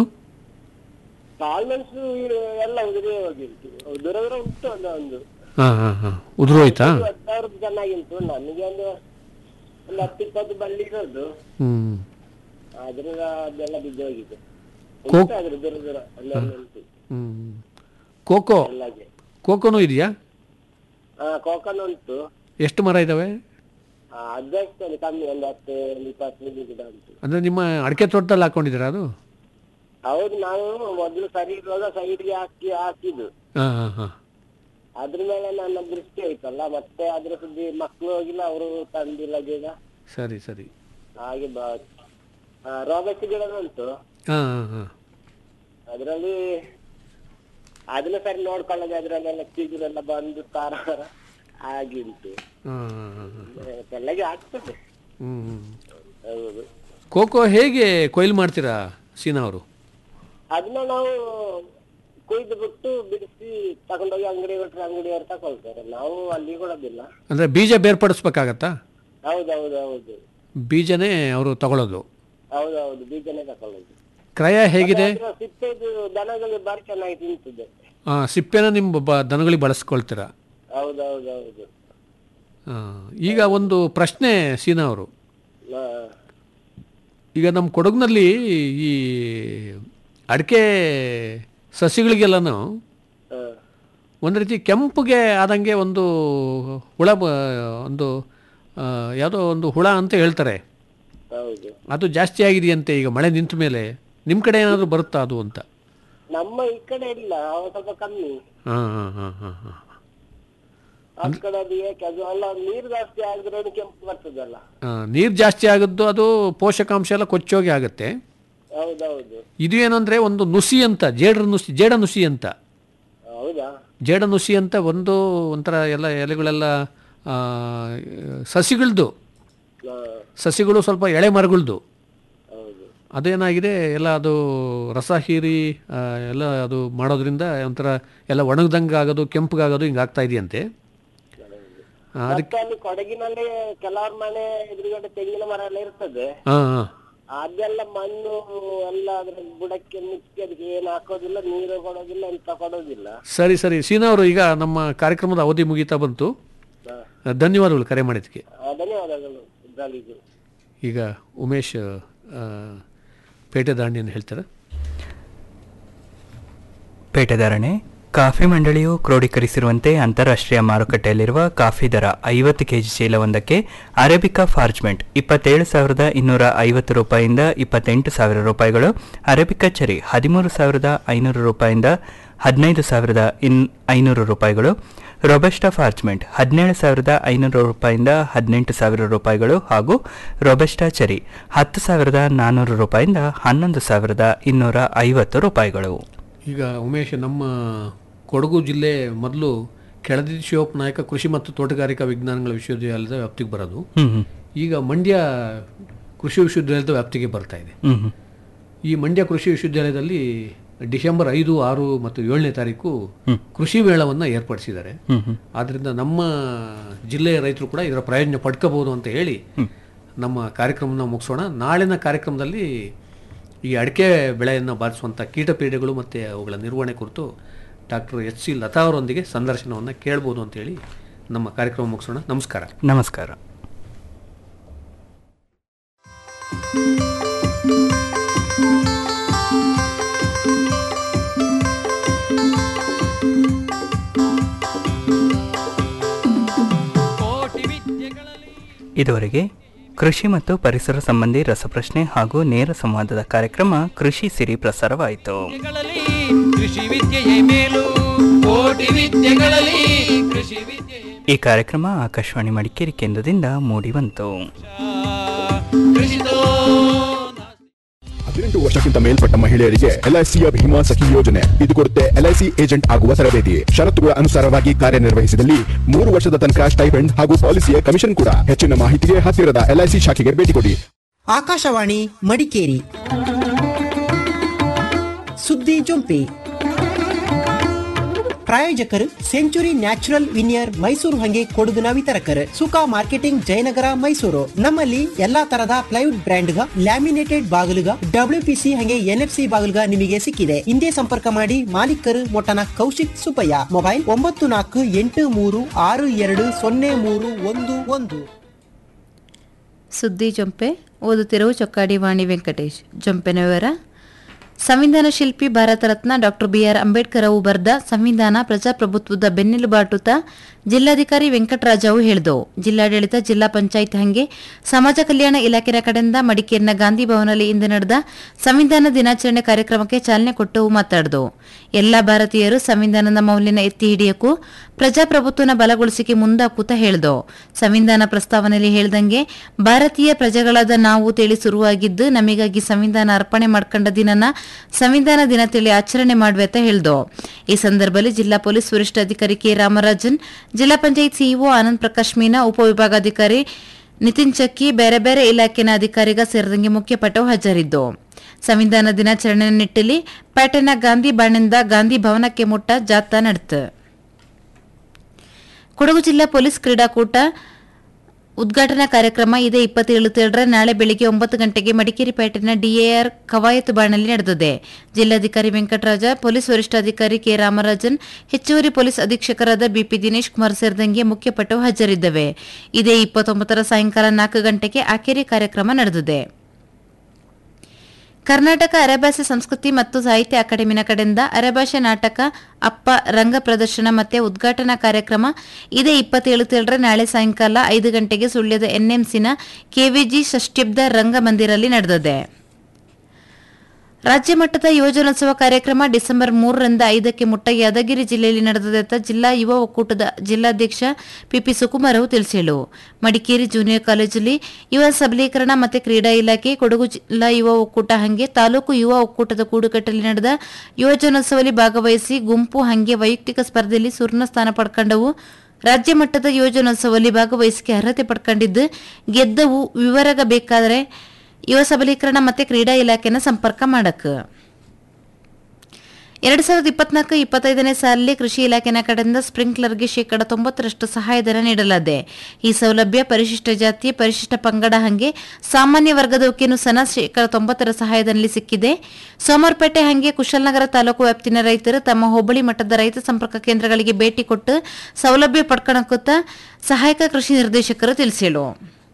ಕಾಳ್ಮೆಣಸು ಎಲ್ಲ ಉದುರಿ ಹೋಗಿತ್ತು ದೂರ ದೂರ ಉಂಟು ಒಂದು ಒಂದು ಹಾಂ ಹಾಂ ಹಾಂ ಉದುರೋಯ್ತಾ ಹತ್ತಾವ್ರದ್ದು ಚೆನ್ನಾಗಿತ್ತು ನನಗೆ ಒಂದು ಒಂದು ಹತ್ತು ಇಪ್ಪತ್ತು ಬಳ್ಳಿ ಇರೋದು ಹ್ಞೂ ಆದ್ರೆ ಅದೆಲ್ಲ ಬಿದ್ದು ಹೋಗಿದೆ ಕೋ- ಉಂಟು ಆದ್ರೆ ದೂರ ದೂರ ಅಲ್ಲೆಲ್ಲ ಉಂಟು ಹ್ಞೂ ಖೋಖೋ ಎಲ್ಲಗೆ ಖೋಖೋನು ಇದೆಯಾ ಹಾ ಕೋಕನ್ ಉಂಟು ಎಷ್ಟು ಮರ ಇದ್ದಾವೆ ಆ, ಅದಷ್ಟು ಒಂದು ಕಮ್ಮಿ ಒಂದು ಹತ್ತು ಒಂದು ಇಪ್ಪತ್ತು ಗಿಡ ಉಂಟು ಅಂದರೆ ನಿಮ್ಮ ಅಡಿಕೆ ತೋಟದಲ್ಲಿ ಹಾಕೊಂಡಿದ್ದೀರಾ ಅದು ಹೌದು ನಾವು ಮೊದಲು ಸರಿ ಇರುವಾಗ ಸೈಡ್ಗೆ ಹಾಕಿ ಹಾಕಿದ್ದು ಹಾಂ ಹಾಂ ಹಾಂ ಅದ್ರ ಮೇಲೆ ನನ್ನ ದೃಷ್ಟಿ ಹೋಯ್ತಲ್ಲ ಮತ್ತೆ ಅದ್ರ ಸುದ್ದಿ ಮಕ್ಕಳು ಹೋಗಿಲ್ಲ ಅವರು ತಂದಿಲ್ಲ ಈಗ ಸರಿ ಸರಿ ಹಾಗೆ ಬಾ ರೋಬೆಟ್ ಗಿಡ ಉಂಟು ಹಾಂ ಹಾಂ ಹಾಂ ಅದ್ರಲ್ಲಿ ಅದನ್ನ ಸರಿ ನೋಡ್ಕೊಳ್ಳೋದು ಅದ್ರಲ್ಲೆಲ್ಲ ಚಿಗುರೆಲ್ಲ ಬಂದು ಕಾರ ಆಗಿಂಟು ಹಾಂ ಹಾಂ ಹಾಂ ತೆಳ್ಳಗೆ ಆಗ್ತದೆ ಹ್ಞೂ ಹ್ಞೂ ಹೌದು ಖೋಖೋ ಹೇಗೆ ಕೊಯ್ಲು ಮಾಡ್ತೀರಾ ಸೀನಾ ಅವರು ಅದನ್ನ ನಾವು ಕೊಯ್ದು ಬಿಟ್ಟು ಬಿಡಿಸಿ ತಗೊಂಡೋಗಿ ಅಂಗಡಿ ಕೊಟ್ರೆ ಅಂಗಡಿಯವ್ರು ತಗೊಳ್ತಾರೆ ನಾವು ಅಲ್ಲಿ ಕೊಡೋದಿಲ್ಲ ಅಂದರೆ ಬೀಜ ಬೇರ್ಪಡಿಸ್ಬೇಕಾಗತ್ತಾ ಹೌದೌದು ಹೌದು ಬೀಜನೇ ಅವರು ತಗೊಳ್ಳೋದು ಹೌದೌದು ಬೀಜನೇ ತಕೊಳ್ಳೋದು ಕ್ರಯ ಹೇಗಿದೆ ಅದ್ರ ಸಿಪ್ಪೆದು ದನಗಳು ಬಾರಿ ಚೆನ್ನಾಗಿ ತಿಂತದೆ ಆ, ಸಿಪ್ಪೆನ ನಿಮ್ಮ ಬ ದನಗಳಿಗೆ ಬಳಸ್ಕೊಳ್ತೀರಾ ಹೌದೌದೌದು ಆ, ಈಗ ಒಂದು ಪ್ರಶ್ನೆ ಸೀನಾ ಅವರು ಹಾ. ಈಗ ನಮ್ಮ ಕೊಡಗಿನಲ್ಲಿ ಈ ಅಡಿಕೆ ಸಸಿಗಳಿಗೆಲ್ಲನೂ ಹಾ. ಒಂದು ರೀತಿ ಕೆಂಪುಗೆ ಆದಂಗೆ ಒಂದು ಹುಳ ಬ- ಒಂದು ಆ, ಯಾವುದೋ ಒಂದು ಹುಳ ಅಂತ ಹೇಳ್ತಾರೆ ಹೌದು ಅದು ಜಾಸ್ತಿ ಆಗಿದೆಯಂತೆ ಈಗ ಮಳೆ ನಿಂತ ಮೇಲೆ ನಿಮ್ಮ ಕಡೆ ಏನಾದರೂ ಬರುತ್ತಾ ಅದು ಅಂತ ನಮ್ಮ ಈ ಕಡೆ ಇಲ್ಲ ಅವ ಸ್ವಲ್ಪ ಕಮ್ಮಿ ಹಾಂ ಹಾಂ ಹಾಂ ಹಾಂ ಹಾಂ ಆ ಕಡೆ ಅದು ಏಕೆ ಅದು ಅಲ್ಲ ನೀರು ಜಾಸ್ತಿ ಆಗಿದ್ರೆ ಕೆಂಪು ಬರ್ತದಲ್ಲ ನೀರು ಜಾಸ್ತಿ ಆಗೋದು ಅದು ಪೋಷಕಾಂಶ ಎಲ್ಲ ಕೊಚ್ಚೋಗಿ ಆಗುತ್ತೆ ಹೌದೌದು ಇದು ಏನಂದರೆ ಒಂದು ನುಸಿ ಅಂತ ಜೇಡ್ರ ನುಸಿ ಜೇಡ ನುಸಿ ಅಂತ ಹೌದಾ ಜೇಡ ನುಸಿ ಅಂತ ಒಂದು ಒಂಥರ ಎಲ್ಲ ಎಲೆಗಳೆಲ್ಲ ಆ, ಸಸಿಗಳದ್ದು ಹಾ, ಸಸಿಗಳು ಸ್ವಲ್ಪ ಎಳೆ ಮರಗಳದ್ದು ಹೌದು ಅದೇನಾಗಿದೆ ಎಲ್ಲ ಅದು ರಸ ಹೀರಿ ಆ, ಎಲ್ಲ ಅದು ಮಾಡೋದ್ರಿಂದ ಒಂಥರ ಎಲ್ಲ ಒಣಗ್ದಂಗೆ ಆಗೋದು ಕೆಂಪಗಾಗೋದು ಹಿಂಗೆ ಆಗ್ತಾ ಇದೆಯಂತೆ ಆ, ಅದಕ್ಕೆ ಮತ್ತೆ ಅಲ್ಲಿ ಕೊಡಗಿನಲ್ಲಿ ಕೆಲವ್ರ ಮನೆ ಎದುರುಗಡೆ ತೆಂಗಿನ ಮರ ಎಲ್ಲ ಇರ್ತದೆ ಹಾಂ ಹಾಂ ಅದೆಲ್ಲ ಮಣ್ಣು ಎಲ್ಲ ಅದ್ರ ಬುಡಕ್ಕೆ ಮುಚ್ಚಿ ಅದಕ್ಕೆ ಏನು ಹಾಕೋದಿಲ್ಲ ನೀರು ಕೊಡೋದಿಲ್ಲ ಎಂತ ಕೊಡೋದಿಲ್ಲ ಸರಿ ಸರಿ ಸೀನಾ ಅವರು ಈಗ ನಮ್ಮ ಕಾರ್ಯಕ್ರಮದ ಅವಧಿ ಮುಗೀತಾ ಬಂತು ಹಾ. ಧನ್ಯವಾದಗಳು ಕರೆ ಮಾಡಿದ್ದಕ್ಕೆ ಆ, ಧನ್ಯವಾದಗಳು ಇದ್ರಲ್ಲಿಗೂ ಈಗ ಉಮೇಶ್ ಆ, ಪೇಟೆ ದಾಂಡಿಯನ್ನು ಹೇಳ್ತಾರೆ ಪೇಟೆದಾರಣೆ ಕಾಫಿ ಮಂಡಳಿಯು ಕ್ರೋಢೀಕರಿಸಿರುವಂತೆ ಅಂತಾರಾಷ್ಟ್ರೀಯ ಮಾರುಕಟ್ಟೆಯಲ್ಲಿರುವ ಕಾಫಿ ದರ ಐವತ್ತು ಕೆಜಿ ಚೀಲವೊಂದಕ್ಕೆ ಅರೇಬಿಕಾ ಫಾರ್ಜ್ಮೆಂಟ್ ಇಪ್ಪತ್ತೇಳು ಸಾವಿರದ ಇನ್ನೂರ ಐವತ್ತು ರೂಪಾಯಿಯಿಂದ ಇಪ್ಪತ್ತೆಂಟು ಸಾವಿರ ರೂಪಾಯಿಗಳು ಅರೇಬಿಕಾ ಚೆರಿ ಹದಿಮೂರು ಸಾವಿರದ ಐನೂರು ರೂಪಾಯಿಯಿಂದ ಹದಿನೈದು ಸಾವಿರದ ಇನ್ ಐನೂರು ರೂಪಾಯಿಗಳು ರೊಬೆಸ್ಟಾ ಫಾರ್ಜ್ಮೆಂಟ್ ಹದಿನೇಳು ಸಾವಿರದ ಐನೂರು ರೂಪಾಯಿಯಿಂದ ಹದಿನೆಂಟು ಸಾವಿರ ರೂಪಾಯಿಗಳು ಹಾಗೂ ರೊಬೆಸ್ಟಾ ಚೆರಿ ಹತ್ತು ಸಾವಿರದ ನಾನ್ನೂರು ರೂಪಾಯಿಯಿಂದ ಹನ್ನೊಂದು ಸಾವಿರದ ಇನ್ನೂರ ಐವತ್ತು ರೂಪಾಯಿಗಳು ಈಗ ಉಮೇಶ್ ನಮ್ಮ ಕೊಡಗು ಜಿಲ್ಲೆ ಮೊದಲು ಕೆಳದಿ ಶಿವಪ್ಪ ನಾಯಕ ಕೃಷಿ ಮತ್ತು ತೋಟಗಾರಿಕಾ ವಿಜ್ಞಾನಗಳ ವಿಶ್ವವಿದ್ಯಾಲಯದ ವ್ಯಾಪ್ತಿಗೆ ಬರೋದು ಹ್ಮ್ ಹ್ಮ್ ಈಗ ಮಂಡ್ಯ ಕೃಷಿ ವಿಶ್ವವಿದ್ಯಾಲಯದ ವ್ಯಾಪ್ತಿಗೆ ಬರ್ತಾ ಇದೆ ಹ್ಮ್ ಹ್ಮ್ ಈ ಮಂಡ್ಯ ಕೃಷಿ ವಿಶ್ವವಿದ್ಯಾಲಯದಲ್ಲಿ ಡಿಸೆಂಬರ್ ಐದು ಆರು ಮತ್ತು ಏಳನೇ ತಾರೀಕು ಕೃಷಿ ಮೇಳವನ್ನು ಏರ್ಪಡಿಸಿದ್ದಾರೆ ಹ್ಮ್ ಹ್ಮ್ ಆದ್ದರಿಂದ ನಮ್ಮ ಜಿಲ್ಲೆಯ ರೈತರು ಕೂಡ ಇದರ ಪ್ರಯೋಜನ ಪಡ್ಕೋಬಹುದು ಅಂತ ಹೇಳಿ ನಮ್ಮ ಕಾರ್ಯಕ್ರಮನ ಮುಗಿಸೋಣ ನಾಳಿನ ಕಾರ್ಯಕ್ರಮದಲ್ಲಿ ಈ ಅಡಿಕೆ ಬೆಳೆಯನ್ನು ಬಾಧಿಸುವಂಥ ಕೀಟಪೀಡೆಗಳು ಮತ್ತು ಅವುಗಳ ನಿರ್ವಹಣೆ ಕುರಿತು ಡಾಕ್ಟರ್ ಎಚ್ ಸಿ ಲತಾ ಅವರೊಂದಿಗೆ ಸಂದರ್ಶನವನ್ನು ಕೇಳ್ಬೋದು ಅಂತೇಳಿ ನಮ್ಮ ಕಾರ್ಯಕ್ರಮ ಮುಗಿಸೋಣ ನಮಸ್ಕಾರ ನಮಸ್ಕಾರ ಕೋಟಿ ವಿದ್ಯೆಗಳಲ್ಲಿ ಇದುವರೆಗೆ ಕೃಷಿ ಮತ್ತು ಪರಿಸರ ಸಂಬಂಧಿ ರಸಪ್ರಶ್ನೆ ಹಾಗೂ ನೇರ ಸಂವಾದದ ಕಾರ್ಯಕ್ರಮ ಕೃಷಿ ಸಿರಿ ಪ್ರಸಾರವಾಯಿತು ವಿದ್ಯೆಗಳಲ್ಲಿ ಕೃಷಿ ವಿದ್ಯೆಯೇ ಮೇಲು ಕೋಟಿ ವಿದ್ಯೆಗಳಲ್ಲಿ ಕೃಷಿ ವಿದ್ಯೆಯೇ ಈ ಕಾರ್ಯಕ್ರಮ ಆಕಾಶವಾಣಿ ಮಡಿಕೇರಿ ಕೇಂದ್ರದಿಂದ ಮೂಡಿಬಂತು ಕೃಷಿತೋ ಹದಿನೆಂಟು ವರ್ಷಕ್ಕಿಂತ ಮೇಲ್ಪಟ್ಟ ಮಹಿಳೆಯರಿಗೆ ಎಲ್ಐಸಿಯ ಭೀಮಾ ಸಖಿ ಯೋಜನೆ ಇದು ಕೊಡುತ್ತೆ ಎಲ್ಐಸಿ ಏಜೆಂಟ್ ಆಗುವ ತರಬೇತಿ ಷರತ್ತುಗಳ ಅನುಸಾರವಾಗಿ ಕಾರ್ಯನಿರ್ವಹಿಸಿದಲ್ಲಿ ಮೂರು ವರ್ಷದ ತನಕ ಸ್ಟೈಪೆಂಡ್ ಹಾಗೂ ಪಾಲಿಸಿಯ ಕಮಿಷನ್ ಕೂಡ ಹೆಚ್ಚಿನ ಮಾಹಿತಿಗೆ ಹತ್ತಿರದ ಎಲ್ಐಸಿ ಶಾಖೆಗೆ ಭೇಟಿ ಕೊಡಿ ಆಕಾಶವಾಣಿ ಮಡಿಕೇರಿ ಸುದ್ದಿ ಜೊಂಪಿ ಪ್ರಾಯೋಜಕರು ಸೆಂಚುರಿ ನ್ಯಾಚುರಲ್ ವಿನಿಯರ್ ಮೈಸೂರು ಹಂಗೆ ಕೊಡುಗುನ ವಿತರಕರು ಸುಖಾ ಮಾರ್ಕೆಟಿಂಗ್ ಜಯನಗರ ಮೈಸೂರು ನಮ್ಮಲ್ಲಿ ಎಲ್ಲಾ ತರಹದ ಪ್ಲೈವುಡ್ ಬ್ರ್ಯಾಂಡ್ಗ ಲ್ಯಾಮಿನೇಟೆಡ್ ಬಾಗಿಲುಗ ಡಬ್ಲ್ಯೂಪಿಸಿ ಹಂಗೆ ಎನ್ಎಫ್ಸಿ ಬಾಗಿಲುಗ ನಿಮಗೆ ಸಿಕ್ಕಿದೆ ಹಿಂದೆ ಸಂಪರ್ಕ ಮಾಡಿ ಮಾಲೀಕರು ಮೊಟ್ಟನ ಕೌಶಿಕ್ ಸುಬ್ಬಯ್ಯ ಮೊಬೈಲ್ ಒಂಬತ್ತು ನಾಲ್ಕು ಎಂಟು ಮೂರು ಆರು ಎರಡು ಸೊನ್ನೆ ಮೂರು ಒಂದು ಒಂದು ಸುದ್ದಿ ಜೊಂಪೆ ಓದುತ್ತಿರುವ ಚೊಕ್ಕಾಡಿ ವಾಣಿ ವೆಂಕಟೇಶ್ ಜೊಂಪೆನ ವಿವರ ಸಂವಿಧಾನ ಶಿಲ್ಪಿ ಭಾರತ ರತ್ನ ಡಾಕ್ಟರ್ ಬಿಆರ್ ಅಂಬೇಡ್ಕರ್ ಅವು ಬರೆದ ಸಂವಿಧಾನ ಪ್ರಜಾಪ್ರಭುತ್ವದ ಬೆನ್ನೆಲುಬಾಟುತ ಜಿಲ್ಲಾಧಿಕಾರಿ ವೆಂಕಟರಾಜವು ಹೇಳಿದು ಜಿಲ್ಲಾಡಳಿತ ಜಿಲ್ಲಾ ಪಂಚಾಯತ್ ಹಂಗೆ ಸಮಾಜ ಕಲ್ಯಾಣ ಇಲಾಖೆಯ ಕಡೆಯಿಂದ ಮಡಿಕೇರಿನ ಗಾಂಧಿ ಭವನಲ್ಲಿ ಇಂದು ನಡೆದ ಸಂವಿಧಾನ ದಿನಾಚರಣೆ ಕಾರ್ಯಕ್ರಮಕ್ಕೆ ಚಾಲನೆ ಕೊಟ್ಟು ಮಾತಾಡಿದು ಎಲ್ಲ ಭಾರತೀಯರು ಸಂವಿಧಾನದ ಮೌಲ್ಯನ ಎತ್ತಿ ಹಿಡಿಯಕ್ಕೂ ಪ್ರಜಾಪ್ರಭುತ್ವನ ಬಲಗೊಳಿಸಿಕೆ ಮುಂದಾಕೂತ ಹೇಳ್ದು ಸಂವಿಧಾನ ಪ್ರಸ್ತಾವನೆಯಲ್ಲಿ ಹೇಳ್ದಂಗೆ ಭಾರತೀಯ ಪ್ರಜೆಗಳಾದ ನಾವು ತಿಳಿ ಶುರುವಾಗಿದ್ದು ನಮಿಗಾಗಿ ಸಂವಿಧಾನ ಅರ್ಪಣೆ ಮಾಡ್ಕೊಂಡ ದಿನನ ಸಂವಿಧಾನ ದಿನ ತಿಳಿ ಆಚರಣೆ ಮಾಡುವೆ ಅಂತ ಹೇಳ್ದು ಈ ಸಂದರ್ಭದಲ್ಲಿ ಜಿಲ್ಲಾ ಪೊಲೀಸ್ ವರಿಷ್ಠಾಧಿಕಾರಿ ಕೆ ರಾಮರಾಜನ್ ಜಿಲ್ಲಾ ಪಂಚಾಯತ್ ಸಿಇಒ ಆನಂದ್ ಪ್ರಕಾಶ್ ಮೀನಾ ಉಪವಿಭಾಗಾಧಿಕಾರಿ ನಿತಿನ್ ಚಕ್ಕಿ ಬೇರೆ ಬೇರೆ ಇಲಾಖೆನ ಅಧಿಕಾರಿಗ ಸೇರಿದಂಗೆ ಮುಖ್ಯಪಟ್ಟವು ಹಾಜರಿದ್ದು ಸಂವಿಧಾನ ದಿನಾಚರಣೆ ನಿಟ್ಟಿನಲ್ಲಿ ಪೇಟೆನ ಗಾಂಧಿ ಬಾಣಿಂದ ಗಾಂಧಿ ಭವನಕ್ಕೆ ಮುಟ್ಟ ಜಾಥಾ ನಡೆತು ಕೊಡಗು ಜಿಲ್ಲಾ ಪೊಲೀಸ್ ಕ್ರೀಡಾಕೂಟ ಉದ್ಘಾಟನಾ ಕಾರ್ಯಕ್ರಮ ಇದೇ ಇಪ್ಪತ್ತೇಳರ ನಾಳೆ ಬೆಳಿಗ್ಗೆ ಒಂಬತ್ತು ಗಂಟೆಗೆ ಮಡಿಕೇರಿ ಪೇಟೆನ ಡಿಎಆರ್ ಕವಾಯತು ಬಾಣಲ್ಲಿ ನಡೆದಿದೆ ಜಿಲ್ಲಾಧಿಕಾರಿ ವೆಂಕಟರಾಜ ಪೊಲೀಸ್ ವರಿಷ್ಠಾಧಿಕಾರಿ ಕೆ ರಾಮರಾಜನ್ ಹೆಚ್ಚುವರಿ ಪೊಲೀಸ್ ಅಧೀಕ್ಷಕರಾದ ಬಿಪಿ ದಿನೇಶ್ ಕುಮಾರ್ ಸೇರಿದಂಗೆ ಮುಖ್ಯಪಟ್ಟವು ಹಾಜರಿದ್ದವೆ ಇದೇ ಇಪ್ಪತ್ತೊಂಬತ್ತರ ಸಾಯಂಕಾಲ ನಾಲ್ಕು ಗಂಟೆಗೆ ಆಕೆರೆ ಕಾರ್ಯಕ್ರಮ ನಡೆದಿದೆ ಕರ್ನಾಟಕ ಅರೆಭಾಷೆ ಸಂಸ್ಕೃತಿ ಮತ್ತು ಸಾಹಿತ್ಯ ಅಕಾಡೆಮಿನ ಕಡೆಯಿಂದ ಅರೆಭಾಷೆ ನಾಟಕ ಅಪ್ಪ ರಂಗ ಪ್ರದರ್ಶನ ಮತ್ತೆ ಉದ್ಘಾಟನಾ ಕಾರ್ಯಕ್ರಮ ಇದೇ ಇಪ್ಪತ್ತೇಳು ನಾಳೆ ಸಾಯಂಕಾಲ ಐದು ಗಂಟೆಗೆ ಸುಳ್ಯದ ಎನ್ಎಂಸಿನ ಕೆವಿಜಿ ಷಷ್ಟ್ಯಬ್ದ ರಂಗಮಂದಿರಲ್ಲಿ ನಡೆದಿದೆ ರಾಜ್ಯ ಮಟ್ಟದ ಯುವಜನೋತ್ಸವ ಕಾರ್ಯಕ್ರಮ ಡಿಸೆಂಬರ್ ಮೂರರಿಂದ ಐದಕ್ಕೆ ಮುಟ್ಟ ಯಾದಗಿರಿ ಜಿಲ್ಲೆಯಲ್ಲಿ ನಡೆದಿದೆ ಅಂತ ಜಿಲ್ಲಾ ಯುವ ಒಕ್ಕೂಟದ ಜಿಲ್ಲಾಧ್ಯಕ್ಷ ಪಿಪಿ ಸುಕುಮಾರವು ತಿಳಿಸಿಳು ಮಡಿಕೇರಿ ಜೂನಿಯರ್ ಕಾಲೇಜಲ್ಲಿ ಯುವ ಸಬಲೀಕರಣ ಮತ್ತು ಕ್ರೀಡಾ ಇಲಾಖೆ ಕೊಡಗು ಜಿಲ್ಲಾ ಯುವ ಒಕ್ಕೂಟ ಹಂಗೆ ತಾಲೂಕು ಯುವ ಒಕ್ಕೂಟದ ಕೂಡುಕಟ್ಟಲ್ಲಿ ನಡೆದ ಯುವಜನೋತ್ಸವದಲ್ಲಿ ಭಾಗವಹಿಸಿ ಗುಂಪು ಹಂಗೆ ವೈಯಕ್ತಿಕ ಸ್ಪರ್ಧೆಯಲ್ಲಿ ಸುರ್ಣ ಸ್ಥಾನ ಪಡ್ಕೊಂಡವು ರಾಜ್ಯ ಮಟ್ಟದ ಯೋಜನೋತ್ಸವದಲ್ಲಿ ಭಾಗವಹಿಸಿಕೆ ಅರ್ಹತೆ ಪಡ್ಕೊಂಡಿದ್ದು ಗೆದ್ದವು ವಿವರಗ ಬೇಕಾದರೆ ಯುವ ಸಬಲೀಕರಣ ಮತ್ತು ಕ್ರೀಡಾ ಇಲಾಖೆನ ಸಂಪರ್ಕ ಮಾಡಕ್ ಎರಡ್ ಸಾವಿರದ ಇಪ್ಪತ್ನಾಲ್ಕು ಇಪ್ಪತ್ತೈದನೇ ಸಾಲಿನಲ್ಲಿ ಕೃಷಿ ಇಲಾಖೆನ ಕಡೆಯಿಂದ ಸ್ಪ್ರಿಂಕ್ಲರ್ಗೆ ಶೇಕಡ ತೊಂಬತ್ತರಷ್ಟು ಸಹಾಯಧನ ನೀಡಲಾಗಿದೆ ಈ ಸೌಲಭ್ಯ ಪರಿಶಿಷ್ಟ ಜಾತಿ ಪರಿಶಿಷ್ಟ ಪಂಗಡ ಹಂಗೆ ಸಾಮಾನ್ಯ ವರ್ಗದವಕ್ಕೇನು ಸಹ ಶೇಕಡ ತೊಂಬತ್ತರ ಸಹಾಯಧನದಲ್ಲಿ ಸಿಕ್ಕಿದೆ ಸೋಮವಾರಪೇಟೆ ಹಂಗೆ ಕುಶಲನಗರ ತಾಲೂಕು ವ್ಯಾಪ್ತಿನ ರೈತರು ತಮ್ಮ ಹೋಬಳಿ ಮಟ್ಟದ ರೈತ ಸಂಪರ್ಕ ಕೇಂದ್ರಗಳಿಗೆ ಭೇಟಿ ಕೊಟ್ಟು ಸೌಲಭ್ಯ ಪಡ್ಕೊಳಕುತ್ತ ಸಹಾಯಕ ಕೃಷಿ ನಿರ್ದೇಶಕರು ತಿಳಿಸಿಳು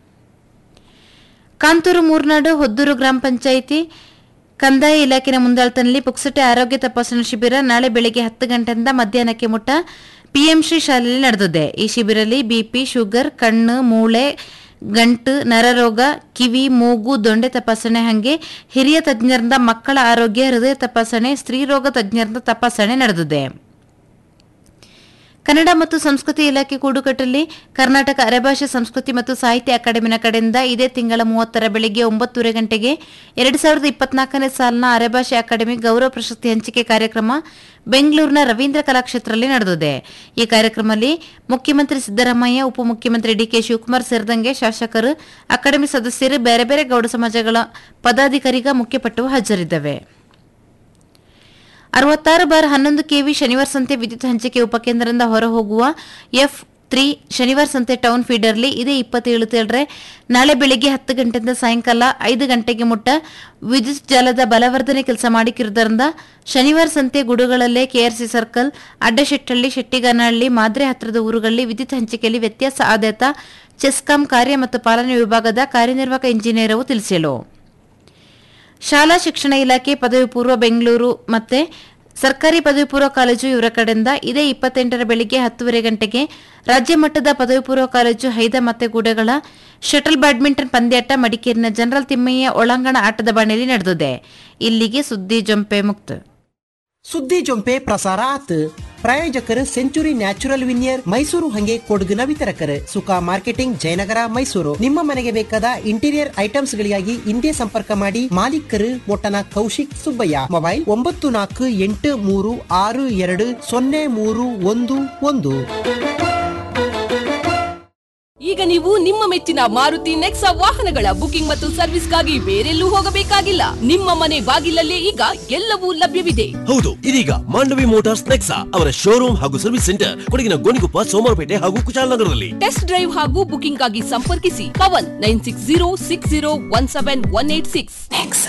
ಕಾಂತೂರು ಮೂರ್ನಾಡು ಹೊದ್ದೂರು ಗ್ರಾಮ ಪಂಚಾಯಿತಿ ಕಂದಾಯ ಇಲಾಖೆಯ ಮುಂದಾಳತನಲ್ಲಿ ಪುಕ್ಸಟೆ ಆರೋಗ್ಯ ತಪಾಸಣಾ ಶಿಬಿರ ನಾಳೆ ಬೆಳಗ್ಗೆ ಹತ್ತು ಗಂಟೆಯಿಂದ ಮಧ್ಯಾಹ್ನಕ್ಕೆ ಮುಟ್ಟ ಪಿಎಂಶ್ರೀ ಶಾಲೆಯಲ್ಲಿ ನಡೆದಿದೆ ಈ ಶಿಬಿರಲ್ಲಿ ಬಿಪಿ ಶುಗರ್ ಕಣ್ಣು ಮೂಳೆ ಗಂಟು ನರರೋಗ ಕಿವಿ ಮೂಗು ದೊಂಡೆ ತಪಾಸಣೆ ಹಂಗೆ ಹಿರಿಯ ತಜ್ಞರಿಂದ ಮಕ್ಕಳ ಆರೋಗ್ಯ ಹೃದಯ ತಪಾಸಣೆ ಸ್ತ್ರೀರೋಗ ತಜ್ಞರಿಂದ ತಪಾಸಣೆ ನಡೆದಿದೆ ಕನ್ನಡ ಮತ್ತು ಸಂಸ್ಕೃತಿ ಇಲಾಖೆ ಕೂಡುಕಟ್ಟಲ್ಲಿ ಕರ್ನಾಟಕ ಅರೆಭಾಷೆ ಸಂಸ್ಕೃತಿ ಮತ್ತು ಸಾಹಿತ್ಯ ಅಕಾಡೆಮಿನ ಕಡೆಯಿಂದ ಇದೇ ತಿಂಗಳ ಮೂವತ್ತರ ಬೆಳಿಗ್ಗೆ ಒಂಬತ್ತೂವರೆ ಗಂಟೆಗೆ ಎರಡು ಸಾವಿರದ ಇಪ್ಪತ್ನಾಲ್ಕನೇ ಸಾಲಿನ ಅರೆಭಾಷೆ ಅಕಾಡೆಮಿ ಗೌರವ ಪ್ರಶಸ್ತಿ ಹಂಚಿಕೆ ಕಾರ್ಯಕ್ರಮ ಬೆಂಗಳೂರಿನ ರವೀಂದ್ರ ಕಲಾಕ್ಷೇತ್ರದಲ್ಲಿ ನಡೆದಿದೆ ಈ ಕಾರ್ಯಕ್ರಮದಲ್ಲಿ ಮುಖ್ಯಮಂತ್ರಿ ಸಿದ್ದರಾಮಯ್ಯ ಉಪಮುಖ್ಯಮಂತ್ರಿ ಡಿಕೆ ಶಿವಕುಮಾರ್ ಸೇರಿದಂಗೆ ಶಾಸಕರು ಅಕಾಡೆಮಿ ಸದಸ್ಯರು ಬೇರೆ ಬೇರೆ ಗೌಡ ಸಮಾಜಗಳ ಪದಾಧಿಕಾರಿಗ ಮುಖ್ಯಪಟ್ಟವು ಹಾಜರಿದ್ದವೆ ಅರವತ್ತಾರು ಬಾರ್ ಹನ್ನೊಂದು ಕೆವಿ ಶನಿವಾರ ಸಂತೆ ವಿದ್ಯುತ್ ಹಂಚಿಕೆ ಉಪಕೇಂದ್ರದಿಂದ ಹೊರಹೋಗುವ ಎಫ್ ತ್ರೀ ಶನಿವಾರ ಸಂತೆ ಟೌನ್ ಫೀಡರ್ಲಿ ಇದೇ ಇಪ್ಪತ್ತೇಳು ತೇಳ್ರೆ ನಾಳೆ ಬೆಳಿಗ್ಗೆ ಹತ್ತು ಗಂಟೆಯಿಂದ ಸಾಯಂಕಾಲ ಐದು ಗಂಟೆಗೆ ಮುಟ್ಟ ವಿದ್ಯುತ್ ಜಾಲದ ಬಲವರ್ಧನೆ ಕೆಲಸ ಮಾಡಿಕ್ಕಿರುವುದರಿಂದ ಶನಿವಾರ ಸಂತೆ ಗುಡುಗಳಲ್ಲೇ ಕೆಆರ್ಸಿ ಸರ್ಕಲ್ ಅಡ್ಡಶೆಟ್ಟಳ್ಳಿ ಶೆಟ್ಟಿಗನಹಳ್ಳಿ ಮಾದ್ರೆ ಹತ್ತಿರದ ಊರುಗಳಲ್ಲಿ ವಿದ್ಯುತ್ ಹಂಚಿಕೆಯಲ್ಲಿ ವ್ಯತ್ಯಾಸ ಆದಾತ ಚೆಸ್ಕಾಂ ಕಾರ್ಯ ಮತ್ತು ಪಾಲನೆ ವಿಭಾಗದ ಕಾರ್ಯನಿರ್ವಾಹಕ ಇಂಜಿನಿಯರವು ತಿಳಿಸಿಲು ಶಾಲಾ ಶಿಕ್ಷಣ ಇಲಾಖೆ ಪದವಿ ಪೂರ್ವ ಬೆಂಗಳೂರು ಮತ್ತೆ ಸರ್ಕಾರಿ ಪದವಿ ಪೂರ್ವ ಕಾಲೇಜು ಇವರ ಕಡೆಯಿಂದ ಇದೇ ಇಪ್ಪತ್ತೆಂಟರ ಬೆಳಿಗ್ಗೆ ಹತ್ತುವರೆ ಗಂಟೆಗೆ ರಾಜ್ಯ ಮಟ್ಟದ ಪದವಿ ಪೂರ್ವ ಕಾಲೇಜು ಹೈದ ಮತ್ತೆ ಗೂಡೆಗಳ ಶಟಲ್ ಬ್ಯಾಡ್ಮಿಂಟನ್ ಪಂದ್ಯಾಟ ಮಡಿಕೇರಿನ ಜನರಲ್ ತಿಮ್ಮಯ್ಯ ಒಳಾಂಗಣ ಆಟದ ಬಾಣೆಯಲ್ಲಿ ನಡೆದಿದೆ ಇಲ್ಲಿಗೆ ಸುದ್ದಿ ಜಂಪೆ ಮುಕ್ತ ಸುದ್ದಿ ಜೊಂಪೆ ಪ್ರಸಾರ ಆತ್ ಪ್ರಾಯೋಜಕರು ಸೆಂಚುರಿ ನ್ಯಾಚುರಲ್ ವಿನಿಯರ್ ಮೈಸೂರು ಹಂಗೆ ಕೊಡಗಿನ ವಿತರಕರು ಸುಖ ಮಾರ್ಕೆಟಿಂಗ್ ಜಯನಗರ ಮೈಸೂರು ನಿಮ್ಮ ಮನೆಗೆ ಬೇಕಾದ ಇಂಟೀರಿಯರ್ ಐಟಮ್ಸ್ ಗಳಿಗಾಗಿ ಹಿಂದೆ ಸಂಪರ್ಕ ಮಾಡಿ ಮಾಲೀಕರು ಮೊಟ್ಟನ ಕೌಶಿಕ್ ಸುಬ್ಬಯ್ಯ ಮೊಬೈಲ್ ಒಂಬತ್ತು ನಾಲ್ಕು ಎಂಟು ಮೂರು ಆರು ಎರಡು ಸೊನ್ನೆ ಮೂರು ಒಂದು ಒಂದು ಈಗ ನೀವು ನಿಮ್ಮ ಮೆಚ್ಚಿನ ಮಾರುತಿ ನೆಕ್ಸಾ ವಾಹನಗಳ ಬುಕಿಂಗ್ ಮತ್ತು ಸರ್ವಿಸ್ಗಾಗಿ ಬೇರೆಲ್ಲೂ ಹೋಗಬೇಕಾಗಿಲ್ಲ ನಿಮ್ಮ ಮನೆ ಬಾಗಿಲಲ್ಲೇ ಈಗ ಎಲ್ಲವೂ ಲಭ್ಯವಿದೆ ಹೌದು ಇದೀಗ ಮಾಂಡವಿ ಮೋಟಾರ್ಸ್ ನೆಕ್ಸಾ ಅವರ ಶೋರೂಮ್ ಹಾಗೂ ಸರ್ವಿಸ್ ಸೆಂಟರ್ ಕೊಡಗಿನ ಗೋಣಿಗುಪ್ಪ ಸೋಮವಾರಪೇಟೆ ಹಾಗೂ ಕುಶಾಲನಗರದಲ್ಲಿ ಟೆಸ್ಟ್ ಡ್ರೈವ್ ಹಾಗೂ ಬುಕಿಂಗ್ ಆಗಿ ಸಂಪರ್ಕಿಸಿ Pavan nine six zero six zero one seven one eight six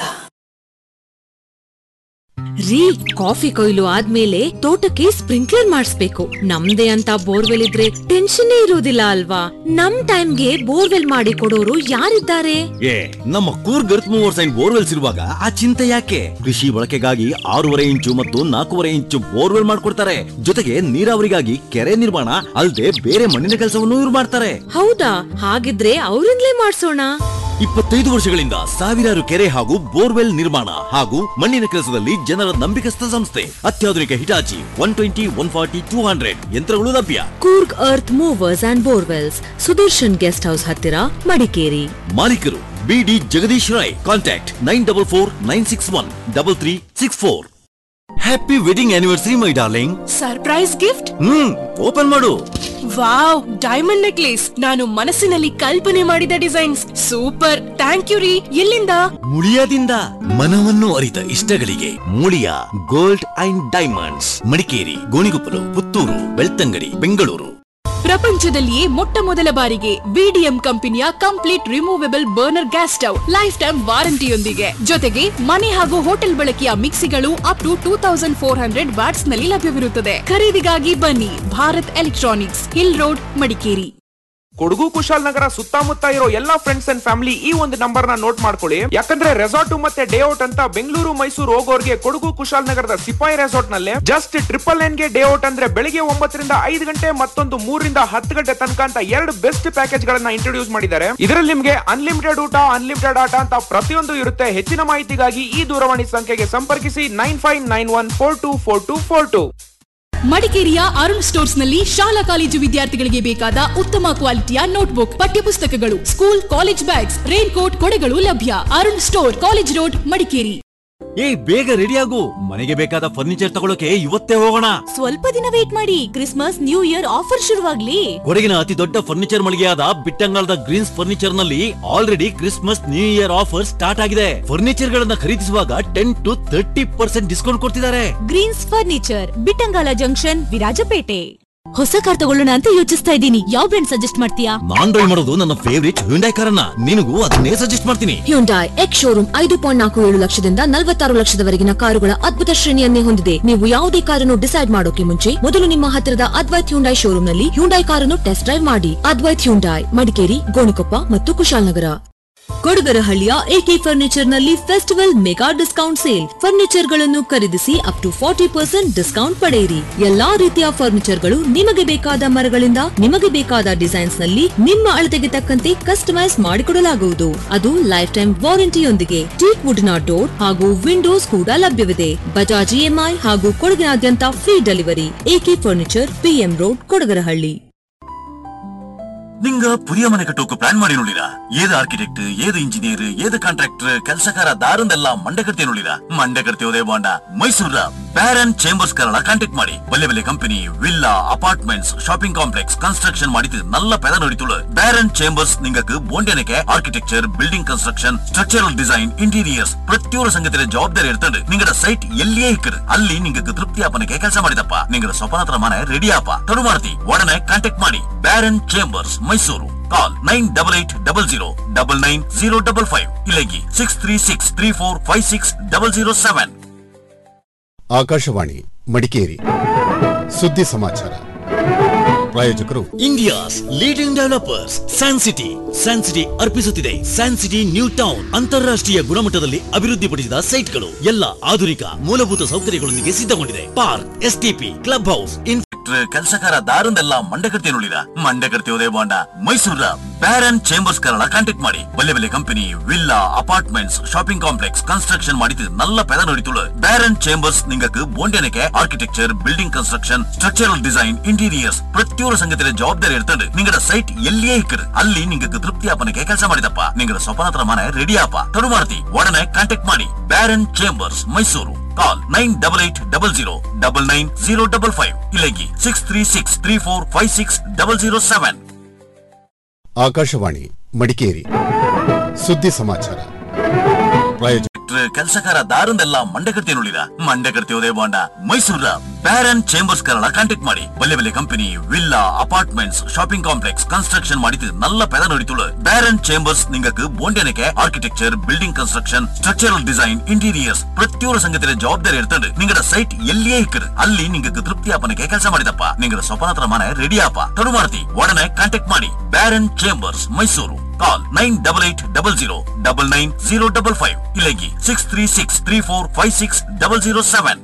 ರೀ ಕಾಫಿ ಕೊಯ್ಲು ಆದ್ಮೇಲೆ ತೋಟಕ್ಕೆ ಸ್ಪ್ರಿಂಕ್ಲರ್ ಮಾಡಿಸ್ಬೇಕು ನಮ್ದೇ ಅಂತ ಬೋರ್ವೆಲ್ ಇದ್ರೆ ಟೆನ್ಷನ್ ಇರೋದಿಲ್ಲ ಅಲ್ವಾ ನಮ್ ಟೈಮ್ಗೆ ಬೋರ್ವೆಲ್ ಮಾಡಿ ಕೊಡೋರು ಯಾರಿದ್ದಾರೆ ಏ ನಮ್ಮ Coorg earth movers and borewells ಇರುವಾಗ ಆ ಚಿಂತೆ ಯಾಕೆ ಕೃಷಿ ಬಳಕೆಗಾಗಿ ಆರೂವರೆ ಇಂಚು ಮತ್ತು ನಾಲ್ಕೂವರೆ ಇಂಚು ಬೋರ್ವೆಲ್ ಮಾಡ್ಕೊಡ್ತಾರೆ ಜೊತೆಗೆ ನೀರಾವರಿಗಾಗಿ ಕೆರೆ ನಿರ್ಮಾಣ ಅಲ್ಲದೆ ಬೇರೆ ಮಣ್ಣಿನ ಕೆಲಸವನ್ನು ಇವ್ರು ಮಾಡ್ತಾರೆ ಹೌದಾ ಹಾಗಿದ್ರೆ ಅವರಿಂದಲೇ ಮಾಡ್ಸೋಣ ಇಪ್ಪತ್ತೈದು ವರ್ಷಗಳಿಂದ ಸಾವಿರಾರು ಕೆರೆ ಹಾಗೂ ಬೋರ್ವೆಲ್ ನಿರ್ಮಾಣ ಹಾಗೂ ಮಣ್ಣಿನ ಕೆಲಸದಲ್ಲಿ ಜನರ ನಂಬಿಕಸ್ಥ ಸಂಸ್ಥೆ ಅತ್ಯಾಧುನಿಕ Hitachi one twenty one forty two hundred ಯಂತ್ರಗಳು ಲಭ್ಯ Coorg earth movers and borewells Sudarshan guest house ಹತ್ತಿರ ಮಡಿಕೇರಿ ಮಾಲೀಕರು B D Jagadish Rai contact nine double four nine six one double three six four happy wedding anniversary my darling surprise gift hmm open ಮಾಡು wow diamond necklace ನಾನು ಮನಸ್ಸಿನಲ್ಲಿ ಕಲ್ಪನೆ ಮಾಡಿದ designs super thank you ರೀ ಎಲ್ಲಿಂದ ಮುಳಿಯಾದಿಂದ ಮನವನ್ನು ಅರಿತ ಇಷ್ಟಗಳಿಗೆ Muliya gold and diamonds Madikeri Gonikoppal Puttur Belthangady Bengaluru ಪ್ರಪಂಚದಲ್ಲಿಯೇ ಮೊಟ್ಟ ಮೊದಲ ಬಾರಿಗೆ ಬಿಡಿಎಂ ಕಂಪನಿಯ complete removable burner gas stove lifetime ವಾರಂಟಿಯೊಂದಿಗೆ ಜೊತೆಗೆ ಮನೆ ಹಾಗೂ ಹೋಟೆಲ್ ಬಳಕೆಯ ಮಿಕ್ಸಿಗಳು up to two thousand four hundred watts ನಲ್ಲಿ ಲಭ್ಯವಿರುತ್ತದೆ ಖರೀದಿಗಾಗಿ ಬನ್ನಿ Bharat electronics hill road Madikeri Kodagu Kushalnagar ಸುತ್ತಮುತ್ತ ಇರೋ ಎಲ್ಲಾ ಫ್ರೆಂಡ್ಸ್ ಅಂಡ್ ಫ್ಯಾಮಿಲಿ ಈ ಒಂದು ನಂಬರ್ ನ ನೋಟ್ ಮಾಡ್ಕೊಳ್ಳಿ ಯಾಕಂದ್ರೆ ರೆಸಾರ್ಟ್ ಮತ್ತೆ ಡೇ ಔಟ್ ಅಂತ ಬೆಂಗಳೂರು ಮೈಸೂರು ಹೋಗೋರ್ಗೆ ಕೊಡಗು ಕುಶಾಲನಗರದ ಸಿಪಾಯಿ ರೆಸಾರ್ಟ್ ನಲ್ಲಿ ಜಸ್ಟ್ ಟ್ರಿಪಲ್ ನೈನ್ ಗೆ ಡೇ ಔಟ್ ಅಂದ್ರೆ ಬೆಳಿಗ್ಗೆ ಒಂಬತ್ತರಿಂದ ಐದು ಗಂಟೆ ಮತ್ತೊಂದು ಮೂರರಿಂದ ಹತ್ತು ಗಂಟೆ ತನಕ ಅಂತ ಎರಡು ಬೆಸ್ಟ್ ಪ್ಯಾಕೇಜ್ ಗಳನ್ನ ಇಂಟ್ರೊಡ್ಯೂಸ್ ಮಾಡಿದ್ದಾರೆ ಇದರಲ್ಲಿ ನಿಮ್ಗೆ ಅನ್ಲಿಮಿಟೆಡ್ ಊಟ ಅನ್ಲಿಮಿಟೆಡ್ ಆಟ ಅಂತ ಪ್ರತಿಯೊಂದು ಇರುತ್ತೆ ಹೆಚ್ಚಿನ ಮಾಹಿತಿಗಾಗಿ ಈ ದೂರವಾಣಿ ಸಂಖ್ಯೆಗೆ ಸಂಪರ್ಕಿಸಿ nine five nine one four two four two four two ಮಡಿಕೇರಿಯ ಅರುಣ್ ಸ್ಟೋರ್ಸ್ ನಲ್ಲಿ ಶಾಲಾ ಕಾಲೇಜು ವಿದ್ಯಾರ್ಥಿಗಳಿಗೆ ಬೇಕಾದ ಉತ್ತಮ ಕ್ವಾಲಿಟಿಯ ನೋಟ್ಬುಕ್ ಪಠ್ಯಪುಸ್ತಕಗಳು school college bags raincoat ಕೊಡೆಗಳು ಲಭ್ಯ Arun store college road Madikeri ಏ ಬೇಗ ರೆಡಿ ಆಗು ಮನೆಗೆ ಬೇಕಾದ ಫರ್ನಿಚರ್ ತಗೊಳಕ್ಕೆ ಇವತ್ತೇ ಹೋಗೋಣ ಸ್ವಲ್ಪ ದಿನ ವೇಟ್ ಮಾಡಿ ಕ್ರಿಸ್ಮಸ್ ನ್ಯೂ ಇಯರ್ ಆಫರ್ ಶುರುವಾಗ್ಲಿ ಕೊಡಗಿನ ಅತಿ ದೊಡ್ಡ ಫರ್ನಿಚರ್ ಮಳಿಗೆಯಾದ ಬಿಟ್ಟಂಗಾಲದ ಗ್ರೀನ್ಸ್ ಫರ್ನಿಚರ್ ನಲ್ಲಿ already Christmas new year offer start ಆಗಿದೆ ಫರ್ನಿಚರ್ ಗಳನ್ನ ಖರೀದಿಸುವಾಗ ten to thirty percent discount ಕೊಡ್ತಿದ್ದಾರೆ Greens furniture Bittangala junction Virajpet ಹೊಸ ಕಾರ್ ತಗೊಳ್ಳೋಣ ಅಂತ ಯೋಚಿಸ್ತಾ ಇದ್ದೀನಿ ಯಾವ ಬ್ರ್ಯಾಂಡ್ ಸಜೆಸ್ಟ್ ಮಾಡ್ತೀಯಾ ನಾನ್ ಡ್ರೈವ್ ಮಾಡೋದು ನನ್ನ ಫೇವರಿಟ್ ಹ್ಯುಂಡೈ ಕಾರನ್ನ ನಿನಗೂ ಅದನ್ನೇ ಸಜೆಸ್ಟ್ ಮಾಡ್ತೀನಿ ಹ್ಯುಂಡಾಯ್ ಎಕ್ಸ್ ಶೋರೂಮ್ ಐದು ಪಾಯಿಂಟ್ ನಾಲ್ಕು ಏಳು ಲಕ್ಷದಿಂದ ನಲವತ್ತಾರು ಲಕ್ಷದವರೆಗಿನ ಕಾರುಗಳ ಅದ್ಭುತ ಶ್ರೇಣಿಯನ್ನೇ ಹೊಂದಿದೆ ನೀವು ಯಾವುದೇ ಕಾರನ್ನು ಡಿಸೈಡ್ ಮಾಡೋಕೆ ಮುಂಚೆ ಮೊದಲು ನಿಮ್ಮ ಹತ್ತಿರದ ಅದ್ವೈತ್ ಹ್ಯುಂಡಾಯ್ ಶೋರೂಮ್ ನಲ್ಲಿ ಹ್ಯುಂಡಾಯ್ ಕಾರನ್ನು ಟೆಸ್ಟ್ ಡ್ರೈವ್ ಮಾಡಿ ಅದ್ವೈತ್ ಹ್ಯುಂಡಾಯ್ ಮಡಿಕೇರಿ ಗೋಣಿಕೊಪ್ಪ ಮತ್ತು ಕುಶಾಲನಗರ ಕೊಡಗರಹಳ್ಳಿಯ ಎಕೆ ಫರ್ನಿಚರ್ ನಲ್ಲಿ festival mega discount sale furniture ಗಳನ್ನು ಖರೀದಿಸಿ up to forty percent discount ಪಡೆಯಿರಿ ಎಲ್ಲಾ ರೀತಿಯ ಫರ್ನಿಚರ್ ಗಳು ನಿಮಗೆ ಬೇಕಾದ ಮರಗಳಿಂದ ನಿಮಗೆ ಬೇಕಾದ ಡಿಸೈನ್ಸ್ ನಲ್ಲಿ ನಿಮ್ಮ ಅಳತೆಗೆ ತಕ್ಕಂತೆ ಕಸ್ಟಮೈಸ್ ಮಾಡಿಕೊಡಲಾಗುವುದು ಅದು ಲೈಫ್ ಟೈಮ್ ವಾರಂಟಿಯೊಂದಿಗೆ ಟೀಕ್ ವುಡ್ನ ಡೋರ್ ಹಾಗೂ ವಿಂಡೋಸ್ ಕೂಡ ಲಭ್ಯವಿದೆ ಬಜಾಜ್ ಇಎಂಐ ಹಾಗೂ ಕೊಡಗಿನಾದ್ಯಂತ free delivery AK furniture PM road Kodagarahalli നിങ്ങ പുതിയ മന കെട്ടോക്ക് പ്ലാൻ ಮಾಡಿ ನೋಡಿರಾ ಏത് ಆರ್ಕಿಟೆಕ್ಟ್ ಏത് ಇಂಜಿನಿಯರ್ ಏത് ಕಾಂಟ್ರಾಕ್ಟರ್ ಕೆಲಸಕಾರ ದಾರಂದೆಲ್ಲ ಮಂಡೆ ಕಟ್ತಿ ನೋಡಿರಾ ಮಂಡೆ ಕಟ್ತಿಯೋದೇ ಬಾಂಡ ಮೈಸೂರ ಬ್ಯಾರನ್ ಚೇಂಬರ್ಸ್ ಕರಳ ಕಾಂಟ್ಯಾಕ್ಟ್ ಮಾಡಿ ಬಲ್ಲೆ ಬಲ್ಲೆ company villa apartments shopping complex construction ಮಾಡಿದ್ದು நல்ல பெத நடித்துள்ள பேரன் சேம்பர்ஸ் നിങ്ങൾക്ക് ಬೋಂಡೆನಕ್ಕೆ architecture building construction structural design interiors ಪ್ರತಿಯೊಂದು ಸಂಗತಿಯ ಜವಾಬ್ದಾರಿ ಇರ್ತದೆ ನಿಂಗಡ ಸೈಟ್ ಎಲ್ಲಿಯೇ ಇಕ್ಕರು ಅಲ್ಲಿ ನಿಂಗಕ್ಕೆ ತೃಪ್ತಿ ಆಪನಕ್ಕೆ ಕೆಲಸ ಮಾಡಿದಪ್ಪ ನಿಂಗಡ ಸ್ವಪ್ನತ್ರ ಮನೆ ರೆಡಿ ಆಪ ತಡು ಮಾಡ್ತಿ ಒಡನೆ ಕಾಂಟ್ಯಾಕ್ಟ್ ಮಾಡಿ Baron Chambers Mysore call nine double eight double zero double nine zero double five ಇಲ್ಲಗಿ six three six three four five six double zero seven Akashvani Madikeri ಸುದ್ದಿ ಸಮಾಚಾರ ಪ್ರಾಯೋಜಕರು India's leading developers San City San City ಅರ್ಪಿಸುತ್ತಿದೆ San City new town ಅಂತಾರಾಷ್ಟ್ರೀಯ ಗುಣಮಟ್ಟದಲ್ಲಿ ಅಭಿವೃದ್ಧಿಪಡಿಸಿದ ಸೈಟ್ಗಳು ಎಲ್ಲ ಆಧುನಿಕ ಮೂಲಭೂತ ಸೌಕರ್ಯಗಳೊಂದಿಗೆ ಸಿದ್ಧಗೊಂಡಿದೆ ಪಾರ್ಕ್ ಎಸ್ಟಿಪಿ ಕ್ಲಬ್ ಹೌಸ್ ಕೆಲಸಕಾರ ದಾರಂದೆಲ್ಲ ಮಂಡೆ ಕಟ್ತಿ ನೋಡಿದ ಮಂಡೆ ಕಟ್ತಿಯೋದೇ ಬಾಂಡ ಮೈಸೂರ ಬ್ಯಾರನ್ ಚೇಂಬರ್ಸ್ ಕರಳ ಕಾಂಟ್ಯಾಕ್ಟ್ ಮಾಡಿ ಬಲ್ಲೆ ಬಲ್ಲೆ company villa apartments shopping complex construction ಮಾಡಿದ್ದು நல்ல பெத நடித்துள்ள பேரன் சேம்பர்ஸ் നിങ്ങൾക്ക് ಬೋಂಡೆನಕ್ಕೆ architecture building construction structural design interiors ಪ್ರತಿಯೊಂದು ಸಂಗತಿಯ ಜವಾಬ್ದಾರಿ ಇರ್ತದೆ ನಿಂಗಡ ಸೈಟ್ ಎಲ್ಲಿಯೇ ಇಕ್ಕರು ಅಲ್ಲಿ ನಿಂಗಕ್ಕೆ ತೃಪ್ತಿ ಆಪನಕ್ಕೆ ಕೆಲಸ ಮಾಡಿದಪ್ಪ ನಿಂಗಡ ಸ್ವಪ್ನತ್ರ ಮನೆ ರೆಡಿ ಆಪ ತಡು ಮಾಡ್ತಿ ಒಡನೆ ಕಾಂಟ್ಯಾಕ್ಟ್ ಮಾಡಿ Baron Chambers Mysore call nine double eight double zero double nine zero double five ಇಲ್ಲಗಿ six three six three four five six double zero seven Akashvani Madikeri ಸುದ್ದಿ ಸಮಾಚಾರ ಪ್ರಾಯೋಜಕ ಕೆಲಸಕಾರ ದಾರಂದೆಲ್ಲ ಮಂಡೆ ಕಟ್ತಿ ನೋಡಿದ ಮಂಡೆ ಕಟ್ತಿಯೋದೇ ಬಾಂಡ ಮೈಸೂರ ಬ್ಯಾರನ್ ಚೇಂಬರ್ಸ್ ಕರಳ ಕಾಂಟ್ಯಾಕ್ಟ್ ಮಾಡಿ ಬಲ್ಲೆ ಬಲ್ಲೆ company villa apartments shopping complex construction ಮಾಡಿದ್ದು நல்ல பெத நடித்துள்ள பேரன் சேம்பர்ஸ் നിങ്ങൾക്ക് ಬೋಂಡೆನಕ್ಕೆ architecture building construction structural design interiors ಪ್ರತಿಯೊಂದು ಸಂಗತಿಯ ಜವಾಬ್ದಾರಿ ಇರ್ತದೆ ನಿಂಗಡ ಸೈಟ್ ಎಲ್ಲಿಯೇ ಇಕ್ಕರು ಅಲ್ಲಿ ನಿಂಗಕ್ಕೆ ತೃಪ್ತಿ ಆಪನಕ್ಕೆ ಕೆಲಸ ಮಾಡಿದಪ್ಪ ನಿಂಗಡ ಸ್ವಪ್ನತ್ರ ಮನೆ ರೆಡಿ ಆಪ ತಡು ಮಾಡ್ತಿ ಒಡನೆ ಕಾಂಟ್ಯಾಕ್ಟ್ ಮಾಡಿ Baron Chambers Mysore call nine double eight double zero double nine zero double five ಇಲ್ಲಗಿ six three six three four five six double zero seven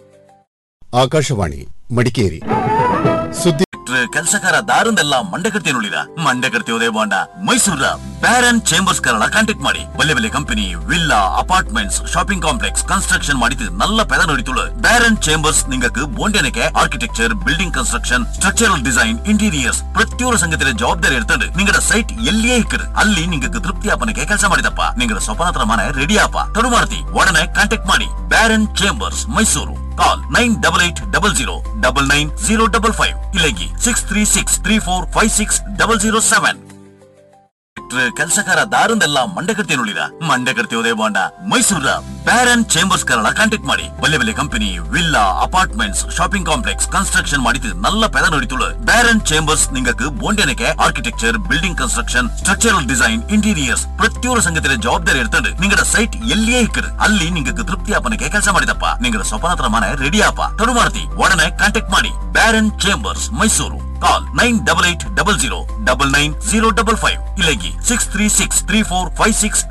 Akashvani Madikeri ಸುದ್ದಿ ಕೆಲಸಕಾರ ದಾರಂದೆಲ್ಲ ಮಂಡೆ ಕಟ್ತಿ ನೋಡಿದ ಮಂಡೆ ಕಟ್ತಿಯೋದೇ ಬಾಂಡ ಮೈಸೂರ ಬ್ಯಾರನ್ ಚೇಂಬರ್ಸ್ ಕರಳ ಕಾಂಟ್ಯಾಕ್ಟ್ ಮಾಡಿ ಬಲ್ಲೆ ಬಲ್ಲೆ company villa apartments shopping complex construction ಮಾಡಿದ್ದು நல்ல பெத நடித்துள்ள பேரன் சேம்பர்ஸ் നിങ്ങൾക്ക് ಬೋಂಡೆನಕ್ಕೆ architecture building construction structural design interiors ಪ್ರತಿಯೊಂದು ಸಂಗತಿಯ ಜವಾಬ್ದಾರಿ ಇರ್ತದೆ ನಿಂಗಡ ಸೈಟ್ ಎಲ್ಲಿಯೇ ಇಕ್ಕರು ಅಲ್ಲಿ ನಿಂಗಕ್ಕೆ ತೃಪ್ತಿ ಆಪನಕ್ಕೆ ಕೆಲಸ ಮಾಡಿದಪ್ಪ ನಿಂಗಡ ಸ್ವಪ್ನತ್ರ ಮನೆ ರೆಡಿ ಆಪ ತಡು ಮಾಡ್ತಿ ಒಡನೆ ಕಾಂಟ್ಯಾಕ್ಟ್ ಮಾಡಿ Baron Chambers Mysore call nine double eight double zero double nine zero double five ಇಲ್ಲಗಿ six three six three four five six double zero seven ಕೆಲಸಕಾರ ದಾರಂದೆಲ್ಲ ಮಂಡೆ ಕಟ್ತಿ ನೋಡಿದ ಮಂಡೆ ಕಟ್ತಿಯೋದೇ ಬಾಂಡ ಮೈಸೂರ ಬ್ಯಾರನ್ ಚೇಂಬರ್ಸ್ ಕರಳ ಕಾಂಟ್ಯಾಕ್ಟ್ ಮಾಡಿ ಬಲ್ಲೆ ಬಲ್ಲೆ company villa apartments shopping complex construction ಮಾಡಿದ್ದು நல்ல பெத நடித்துள்ள பேரன் சேம்பர்ஸ் നിങ്ങൾക്ക് ಬೋಂಡೆನಕ್ಕೆ architecture building construction structural design interiors ಪ್ರತಿಯೊಂದು ಸಂಗತಿಯ ಜವಾಬ್ದಾರಿ ಇರ್ತದೆ ನಿಂಗಡ ಸೈಟ್ ಎಲ್ಲಿಯೇ ಇಕ್ಕರು ಅಲ್ಲಿ ನಿಂಗಕ್ಕೆ ತೃಪ್ತಿ ಆಪನಕ್ಕೆ ಕೆಲಸ ಮಾಡಿದಪ್ಪ ನಿಂಗಡ ಸ್ವಪ್ನತ್ರ ಮನೆ ರೆಡಿ ಆಪ ತಡು ಮಾಡ್ತಿ ಒಡನೆ ಕಾಂಟ್ಯಾಕ್ಟ್ ಮಾಡಿ Baron Chambers Mysore call nine double eight double zero double nine zero double five ಇಲ್ಲಗಿ six three six three four five six